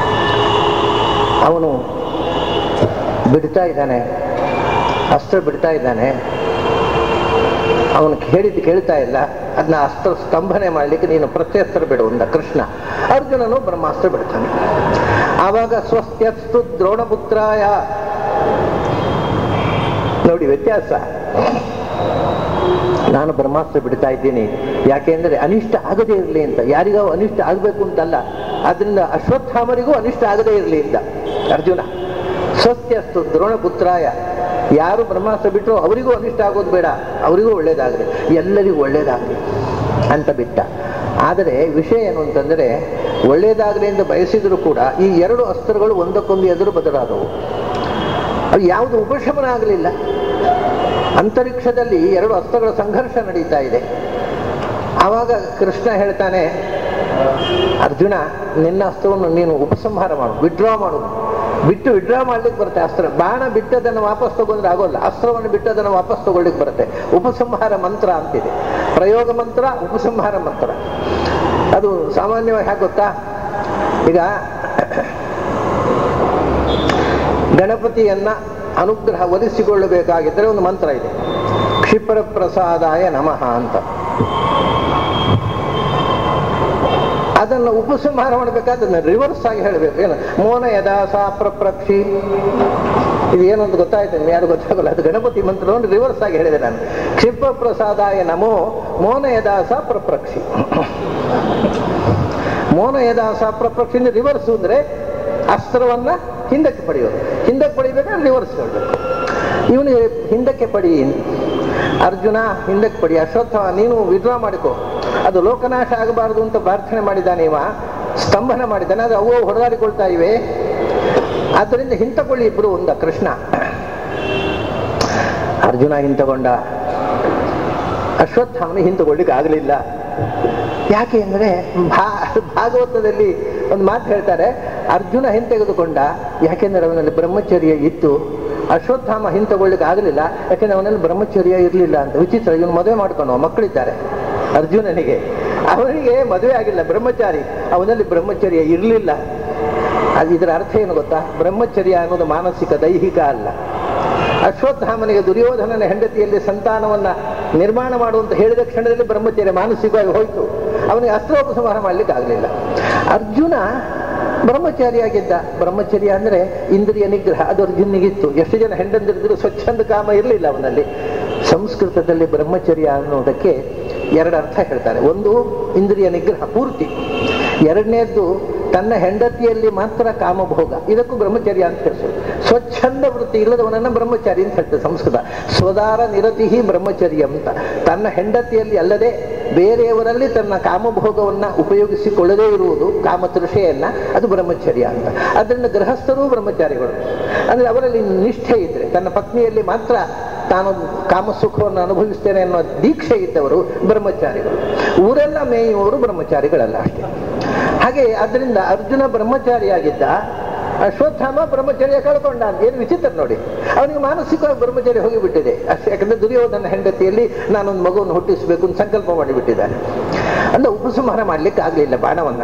ಅವನು ಬಿಡ್ತಾ ಇದ್ದಾನೆ ಅಸ್ತ್ರ ಬಿಡ್ತಾ ಇದ್ದಾನೆ ಅವನು ಹೇಳಿದ್ದು ಕೇಳ್ತಾ ಇಲ್ಲ ಅದನ್ನ ಅಸ್ತ್ರ ಸ್ತಂಭನೆ ಮಾಡಲಿಕ್ಕೆ ನೀನು ಪ್ರತ್ಯಸ್ತ್ರ ಬಿಡು ಅಂದ ಕೃಷ್ಣ ಅರ್ಜುನನು ಬ್ರಹ್ಮಾಸ್ತ್ರ ಬಿಡ್ತಾನೆ ಆವಾಗ ಸ್ವಸ್ತ್ಯಸ್ತು ದ್ರೋಣಪುತ್ರಾಯ ನೋಡಿ ವ್ಯತ್ಯಾಸ ನಾನು ಬ್ರಹ್ಮಾಸ್ತ್ರ ಬಿಡ್ತಾ ಇದ್ದೀನಿ ಯಾಕೆಂದ್ರೆ ಅನಿಷ್ಟ ಆಗದೇ ಇರಲಿ ಅಂತ ಯಾರಿಗೂ ಅನಿಷ್ಟ ಆಗಬೇಕು ಅಂತಲ್ಲ ಅದರಿಂದ ಅಶ್ವತ್ಥಾಮರಿಗೂ ಅನಿಷ್ಟ ಆಗದೇ ಇರಲಿ ಅಂತ ಅರ್ಜುನ ಸ್ವಸ್ತ್ಯಸ್ತು ದ್ರೋಣಪುತ್ರಾಯ ಯಾರು ಬ್ರಹ್ಮಾಸ್ತ್ರ ಬಿಟ್ಟರು ಅವರಿಗೂ ಅನಿಷ್ಟ ಆಗೋದು ಬೇಡ ಅವರಿಗೂ ಒಳ್ಳೇದಾಗಲಿ ಎಲ್ಲರಿಗೂ ಒಳ್ಳೇದಾಗಲಿ ಅಂತ ಬಿಟ್ಟ ಆದರೆ ವಿಷಯ ಏನು ಅಂತಂದರೆ ಒಳ್ಳೇದಾಗಲಿ ಎಂದು ಬಯಸಿದರೂ ಕೂಡ ಈ ಎರಡು ಅಸ್ತ್ರಗಳು ಒಂದಕ್ಕೊಂದು ಎದುರು ಬದಲಾದವು ಅದು ಯಾವುದು ಉಪಶಮನ ಆಗಲಿಲ್ಲ ಅಂತರಿಕ್ಷದಲ್ಲಿ ಎರಡು ಅಸ್ತ್ರಗಳ ಸಂಘರ್ಷ ನಡೀತಾ ಇದೆ ಆವಾಗ ಕೃಷ್ಣ ಹೇಳ್ತಾನೆ ಅರ್ಜುನ ನಿನ್ನ ಅಸ್ತ್ರವನ್ನು ನೀನು ಉಪಸಂಹಾರ ಮಾಡು ವಿಡ್ರಾ ಮಾಡು ಬಿಟ್ಟು ವಿಡ್ರಾ ಮಾಡ್ಲಿಕ್ಕೆ ಬರುತ್ತೆ ಅಸ್ತ್ರ ಬಾಣ ಬಿಟ್ಟದನ್ನು ವಾಪಸ್ ತಗೊಂಡ್ರೆ ಆಗೋಲ್ಲ ಅಸ್ತ್ರವನ್ನು ಬಿಟ್ಟದನ್ನು ವಾಪಸ್ ತಗೊಳ್ಳಿಕ್ಕೆ ಬರುತ್ತೆ ಉಪಸಂಹಾರ ಮಂತ್ರ ಅಂತಿದೆ ಪ್ರಯೋಗ ಮಂತ್ರ ಉಪಸಂಹಾರ ಮಂತ್ರ ಅದು ಸಾಮಾನ್ಯವಾಗಿ ಹೇಗೆ ಗೊತ್ತಾ ಈಗ ಗಣಪತಿಯನ್ನ ಅನುಗ್ರಹ ಒಲಿಸಿಕೊಳ್ಳಬೇಕಾಗಿದ್ದರೆ ಒಂದು ಮಂತ್ರ ಇದೆ ಕ್ಷಿಪ್ರ ಪ್ರಸಾದಾಯ ನಮಃ ಅಂತ ಅದನ್ನು ಉಪಸಂಹಾರ ಮಾಡಬೇಕಾದ್ರೆ ರಿವರ್ಸ್ ಆಗಿ ಹೇಳಬೇಕು ಏನು ಮೋನ ಯದಾ ಸಾ ಪ್ರಕ್ಷಿ ಇದು ಏನು ಅಂತ ಗೊತ್ತಾಯ್ತು ನಿಮ್ಗೆ ಯಾರು ಗೊತ್ತಾಗಲ್ಲ ಅದು ಗಣಪತಿ ಮಂತ್ರವನ್ನು ರಿವರ್ಸ್ ಆಗಿ ಹೇಳಿದೆ ನಾನು ಕ್ಷಿಪ್ರ ಪ್ರಸಾದಾಯ ನಮೋ ಮೋನ ಯದಾ ಸಾ ಪ್ರಕ್ಷಿ ಮೋನ ಯದಾ ಸಾ ಪ್ರಕ್ಷಿ ರಿವರ್ಸ್ ಅಂದ್ರೆ ಅಸ್ತ್ರವನ್ನ ಹಿಂದಕ್ಕೆ ಪಡೆಯೋದು ಹಿಂದಕ್ಕೆ ಪಡಿಬೇಕಾದ್ರೆ ರಿವರ್ಸ್ ಹೇಳಬೇಕು ಇವನಿಗೆ ಹಿಂದಕ್ಕೆ ಪಡಿ ಅರ್ಜುನ ಹಿಂದಕ್ಕೆ ಪಡಿ ಅಶ್ವತ್ಥ ನೀನು ವಿಡ್ರಾ ಮಾಡಿಕೊ ಅದು ಲೋಕನಾಶ ಆಗಬಾರದು ಅಂತ ಪ್ರಾರ್ಥನೆ ಮಾಡಿದ್ದಾನೆ ಇವ ಸ್ತಂಭನ ಮಾಡಿದ್ದಾನೆ ಅದು ಅವು ಹೊಡೆದಾಡಿಕೊಳ್ತಾ ಇವೆ ಆದ್ದರಿಂದ ಹಿಂತಕೊಳ್ಳಿ ಇಬ್ರು ಒಂದ ಕೃಷ್ಣ ಅರ್ಜುನ ಹಿಂತಗೊಂಡ ಅಶ್ವತ್ಥಾಮನ ಹಿಂತಗೊಳ್ಳಿಕ್ಕೆ ಆಗಲಿಲ್ಲ ಯಾಕೆ ಅಂದರೆ ಭಾ ಭಾಗವತದಲ್ಲಿ ಒಂದು ಮಾತು ಹೇಳ್ತಾರೆ ಅರ್ಜುನ ಹಿಂತೆಗೆದುಕೊಂಡ ಯಾಕೆಂದರೆ ಅವನಲ್ಲಿ ಬ್ರಹ್ಮಚರ್ಯ ಇತ್ತು ಅಶ್ವತ್ಥಾಮ ಹಿಂತಗೊಳ್ಳಿಕ್ಕೆ ಆಗಲಿಲ್ಲ ಯಾಕೆಂದ್ರೆ ಅವನಲ್ಲಿ ಬ್ರಹ್ಮಚರ್ಯ ಇರಲಿಲ್ಲ ಅಂತ ವಿಚಿತ್ರ ಇವನು ಮದುವೆ ಮಾಡ್ಕೊಂಡು ಮಕ್ಕಳಿದ್ದಾರೆ ಅರ್ಜುನನಿಗೆ ಅವನಿಗೆ ಮದುವೆ ಆಗಿಲ್ಲ ಬ್ರಹ್ಮಚಾರಿ ಅವನಲ್ಲಿ ಬ್ರಹ್ಮಚರ್ಯ ಇರಲಿಲ್ಲ ಅದು ಇದರ ಅರ್ಥ ಏನು ಗೊತ್ತಾ ಬ್ರಹ್ಮಚರ್ಯ ಅನ್ನೋದು ಮಾನಸಿಕ ದೈಹಿಕ ಅಲ್ಲ ಅಶ್ವತ್ಥಾಮನಿಗೆ ದುರ್ಯೋಧನನ ಹೆಂಡತಿಯಲ್ಲಿ ಸಂತಾನವನ್ನ ನಿರ್ಮಾಣ ಮಾಡುವಂತ ಹೇಳಿದ ಕ್ಷಣದಲ್ಲಿ ಬ್ರಹ್ಮಚರ್ಯ ಮಾನಸಿಕವಾಗಿ ಹೋಯ್ತು ಅವನಿಗೆ ಅಸ್ತ್ರೋಪಸಂಹಾರ ಮಾಡ್ಲಿಕ್ಕೆ ಆಗಲಿಲ್ಲ ಅರ್ಜುನ ಬ್ರಹ್ಮಚಾರಿಯಾಗಿದ್ದ ಬ್ರಹ್ಮಚರ್ಯ ಅಂದ್ರೆ ಇಂದ್ರಿಯ ನಿಗ್ರಹ ಅದು ಅರ್ಜುನಿಗಿತ್ತು ಎಷ್ಟು ಜನ ಹೆಂಡಂದಿರಿದ್ರು ಸ್ವಚ್ಛಂದ ಕಾಮ ಇರಲಿಲ್ಲ ಅವನಲ್ಲಿ ಸಂಸ್ಕೃತದಲ್ಲಿ ಬ್ರಹ್ಮಚರ್ಯ ಅನ್ನೋದಕ್ಕೆ ಎರಡು ಅರ್ಥ ಹೇಳ್ತಾರೆ ಒಂದು ಇಂದ್ರಿಯ ನಿಗ್ರಹ ಪೂರ್ತಿ ಎರಡನೇದ್ದು ತನ್ನ ಹೆಂಡತಿಯಲ್ಲಿ ಮಾತ್ರ ಕಾಮಭೋಗ ಇದಕ್ಕೂ ಬ್ರಹ್ಮಚರ್ಯ ಅಂತ ಹೆಸರು ಸ್ವಚ್ಛಂದ ವೃತ್ತಿ ಇಲ್ಲದವನನ್ನ ಬ್ರಹ್ಮಚಾರಿ ಅಂತ ಹೇಳ್ತದೆ ಸಂಸ್ಕೃತ ಸ್ವದಾರ ನಿರತಿ ಬ್ರಹ್ಮಚರ್ಯ ಅಂತ ತನ್ನ ಹೆಂಡತಿಯಲ್ಲಿ ಅಲ್ಲದೆ ಬೇರೆಯವರಲ್ಲಿ ತನ್ನ ಕಾಮಭೋಗವನ್ನ ಉಪಯೋಗಿಸಿಕೊಳ್ಳದೇ ಇರುವುದು ಕಾಮತೃಷೆಯನ್ನ ಅದು ಬ್ರಹ್ಮಚರ್ಯ ಅಂತ ಅದರಿಂದ ಗೃಹಸ್ಥರೂ ಬ್ರಹ್ಮಚಾರಿಗಳು ಅಂದ್ರೆ ಅವರಲ್ಲಿ ನಿಷ್ಠೆ ಇದ್ರೆ ತನ್ನ ಪತ್ನಿಯಲ್ಲಿ ಮಾತ್ರ ತಾನು ಕಾಮಸುಖವನ್ನು ಅನುಭವಿಸ್ತೇನೆ ಅನ್ನೋ ದೀಕ್ಷೆ ಇದ್ದವರು ಬ್ರಹ್ಮಚಾರಿಗಳು ಊರೆಲ್ಲ ಮೇಯುವವರು ಬ್ರಹ್ಮಚಾರಿಗಳಲ್ಲ ಅಷ್ಟೇ ಹಾಗೆ ಅದರಿಂದ ಅರ್ಜುನ ಬ್ರಹ್ಮಚಾರಿಯಾಗಿದ್ದ ಅಶ್ವತ್ಥಾಮ ಬ್ರಹ್ಮಚರ್ಯ ಕಳ್ಕೊಂಡ ಅಂತ ಏನು ವಿಚಿತ್ರ ನೋಡಿ ಅವನಿಗೆ ಮಾನಸಿಕವಾಗಿ ಬ್ರಹ್ಮಚರ್ಯ ಹೋಗಿಬಿಟ್ಟಿದೆ ಅಷ್ಟೇ ಯಾಕಂದ್ರೆ ದುರ್ಯೋಧನ ಹೆಂಡತಿಯಲ್ಲಿ ನಾನೊಂದು ಮಗುವನ್ನು ಹುಟ್ಟಿಸಬೇಕು ಅಂತ ಸಂಕಲ್ಪ ಮಾಡಿಬಿಟ್ಟಿದ್ದಾನೆ ಅಂದ್ರೆ ಉಪಸಂಹಾರ ಮಾಡ್ಲಿಕ್ಕೆ ಆಗಲಿಲ್ಲ ಬಾಣವನ್ನ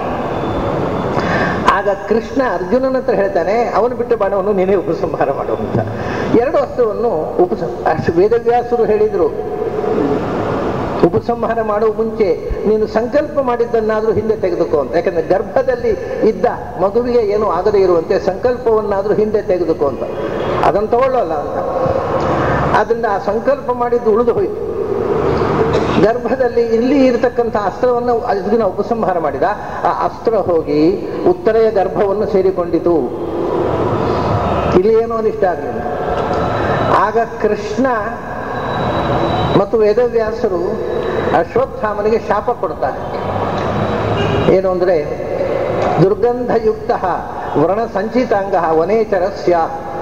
ಆಗ ಕೃಷ್ಣ ಅರ್ಜುನನ ಹತ್ರ ಹೇಳ್ತಾನೆ ಅವನು ಬಿಟ್ಟ ಬಾಣವನ್ನು ನೀನೇ ಉಪಸಂಹಾರ ಮಾಡು ಅಂತ ಎರಡು ವಸ್ತುವನ್ನು ಉಪಸ ಅಷ್ಟು ವೇದವ್ಯಾಸರು ಹೇಳಿದ್ರು ಉಪಸಂಹಾರ ಮಾಡುವ ಮುಂಚೆ ನೀನು ಸಂಕಲ್ಪ ಮಾಡಿದ್ದನ್ನಾದ್ರೂ ಹಿಂದೆ ತೆಗೆದುಕೋ ಅಂತ ಯಾಕಂದ್ರೆ ಗರ್ಭದಲ್ಲಿ ಇದ್ದ ಮಗುವಿಗೆ ಏನು ಆಗದೇ ಇರುವಂತೆ ಸಂಕಲ್ಪವನ್ನಾದ್ರೂ ಹಿಂದೆ ತೆಗೆದುಕೋ ಅಂತ ಅದನ್ನು ತಗೊಳ್ಳೋಲ್ಲ ಅಂತ ಆದ್ರಿಂದ ಆ ಸಂಕಲ್ಪ ಮಾಡಿದ್ದು ಉಳಿದು ಹೋಯ್ತು ಗರ್ಭದಲ್ಲಿ ಇಲ್ಲಿ ಇರತಕ್ಕಂಥ ಅಸ್ತ್ರವನ್ನು ಅರ್ಜುನ ಉಪಸಂಹಾರ ಮಾಡಿದ ಆ ಅಸ್ತ್ರ ಹೋಗಿ ಉತ್ತರೆಯ ಗರ್ಭವನ್ನು ಸೇರಿಕೊಂಡಿತು ಇಲ್ಲಿ ಏನೋ ಅನಿಷ್ಟ ಆಗಲಿಲ್ಲ ಆಗ ಕೃಷ್ಣ ಮತ್ತು ವೇದವ್ಯಾಸರು ಅಶ್ವತ್ಥಾಮನಿಗೆ ಶಾಪ ಕೊಡ್ತಾರೆ ಏನು ಅಂದ್ರೆ ದುರ್ಗಂಧಯುಕ್ತ ವ್ರಣ ಸಂಚಿತಾಂಗ ವನೇಚರಸ್ಯ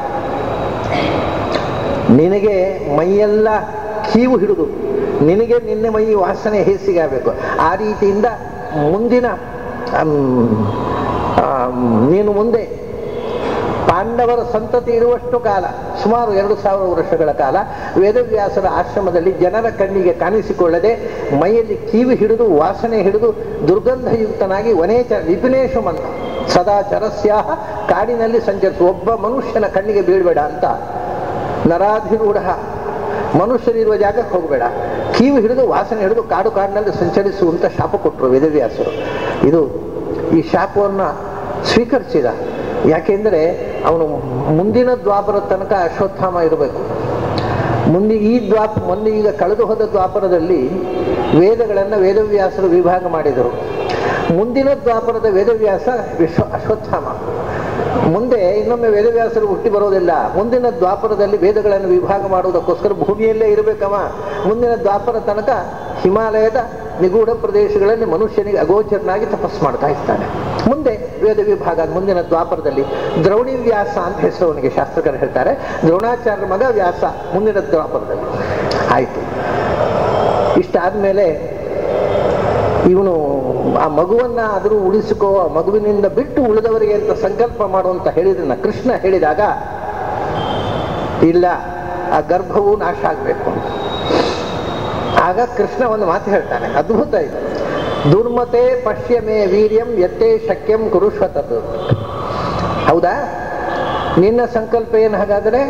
ನಿನಗೆ ಮೈಯೆಲ್ಲ ಕೀವು ಹಿಡಿದು ನಿನಗೆ ನಿನ್ನ ಮೈ ವಾಸನೆ ಹೇಸಿಗಾಗಬೇಕು ಆ ರೀತಿಯಿಂದ ಮುಂದಿನ ಆಮ್, ಆಮ್, ನೀನು ಮುಂದೆ ಪಾಂಡವರ ಸಂತತಿ ಇರುವಷ್ಟು ಕಾಲ ಸುಮಾರು ಎರಡು ಸಾವಿರ ವರ್ಷಗಳ ಕಾಲ ವೇದವ್ಯಾಸರ ಆಶ್ರಮದಲ್ಲಿ ಜನರ ಕಣ್ಣಿಗೆ ಕಾಣಿಸಿಕೊಳ್ಳದೆ ಮೈಯಲ್ಲಿ ಕಿವಿ ಹಿಡಿದು ವಾಸನೆ ಹಿಡಿದು ದುರ್ಗಂಧಯುಕ್ತನಾಗಿ ವನೇಚ ವಿಪಿನೇಶು ಮಂತ ಸದಾ ಚರಸ್ಯಾಹ ಕಾಡಿನಲ್ಲಿ ಸಂಚರಿಸು ಒಬ್ಬ ಮನುಷ್ಯನ ಕಣ್ಣಿಗೆ ಬೀಳ್ಬೇಡ ಅಂತ ನರಾಧಿರೂಢ ಮನುಷ್ಯರಿರುವ ಜಾಗಕ್ಕೆ ಹೋಗಬೇಡ ಕಿವಿ ಹಿಡಿದು ವಾಸನೆ ಹಿಡಿದು ಕಾಡು ಕಾಡಿನಲ್ಲಿ ಸಂಚರಿಸುವಂತ ಶಾಪ ಕೊಟ್ಟರು ವೇದವ್ಯಾಸರು ಇದು ಈ ಶಾಪವನ್ನು ಸ್ವೀಕರಿಸಿದ ಯಾಕೆಂದ್ರೆ ಅವನು ಮುಂದಿನ ದ್ವಾಪರ ತನಕ ಅಶ್ವತ್ಥಾಮ ಇರಬೇಕು ಮುಂದೆ ಈ ದ್ವಾಪ ಮೊನ್ನೆ ಈಗ ಕಳೆದು ಹೋದ ದ್ವಾಪರದಲ್ಲಿ ವೇದಗಳನ್ನು ವೇದವ್ಯಾಸರು ವಿಭಾಗ ಮಾಡಿದರು ಮುಂದಿನ ದ್ವಾಪರದ ವೇದವ್ಯಾಸ ವಿಶ್ವ ಅಶ್ವತ್ಥಾಮ ಮುಂದೆ ಇನ್ನೊಮ್ಮೆ ವೇದವ್ಯಾಸರು ಹುಟ್ಟಿ ಬರೋದಿಲ್ಲ ಮುಂದಿನ ದ್ವಾಪರದಲ್ಲಿ ವೇದಗಳನ್ನು ವಿಭಾಗ ಮಾಡುವುದಕ್ಕೋಸ್ಕರ ಭೂಮಿಯಲ್ಲೇ ಇರಬೇಕವ ಮುಂದಿನ ದ್ವಾಪರ ತನಕ ಹಿಮಾಲಯದ ನಿಗೂಢ ಪ್ರದೇಶಗಳಲ್ಲಿ ಮನುಷ್ಯನಿಗೆ ಅಗೋಚರನಾಗಿ ತಪಸ್ಸು ಮಾಡ್ತಾ ಇರ್ತಾನೆ ಮುಂದೆ ವೇದ ವಿಭಾಗ ಮುಂದಿನ ದ್ವಾಪರದಲ್ಲಿ ದ್ರೌಣಿ ವ್ಯಾಸ ಅಂತ ಹೆಸರು ಅವನಿಗೆ ಶಾಸ್ತ್ರಕರು ಹೇಳ್ತಾರೆ ದ್ರೋಣಾಚಾರ್ಯ ಮಗ ವ್ಯಾಸ ಮುಂದಿನ ದ್ವಾಪರದಲ್ಲಿ ಆಯ್ತು ಇಷ್ಟಾದ್ಮೇಲೆ ಇವನು ಆ ಮಗುವನ್ನ ಆದರೂ ಉಳಿಸಿಕೋ ಆ ಮಗುವಿನಿಂದ ಬಿಟ್ಟು ಉಳಿದವರಿಗೆ ಅಂತ ಸಂಕಲ್ಪ ಮಾಡುವಂತ ಹೇಳಿದನ್ನ ಕೃಷ್ಣ ಹೇಳಿದಾಗ ಇಲ್ಲ ಆ ಗರ್ಭವು ನಾಶ ಆಗ್ಬೇಕು ಆಗ ಕೃಷ್ಣ ಒಂದು ಮಾತು ಹೇಳ್ತಾನೆ ಅದ್ಭುತ ಇದು ದುರ್ಮತೆ ಪಶ್ಯ ಮೇ ವೀರ್ಯಂ ಎತ್ತೇ ಶಕ್ಯಂ ಕುರುಷ್ವತದ್ದು ಹೌದಾ ನಿನ್ನ ಸಂಕಲ್ಪ ಏನು ಹಾಗಾದರೆ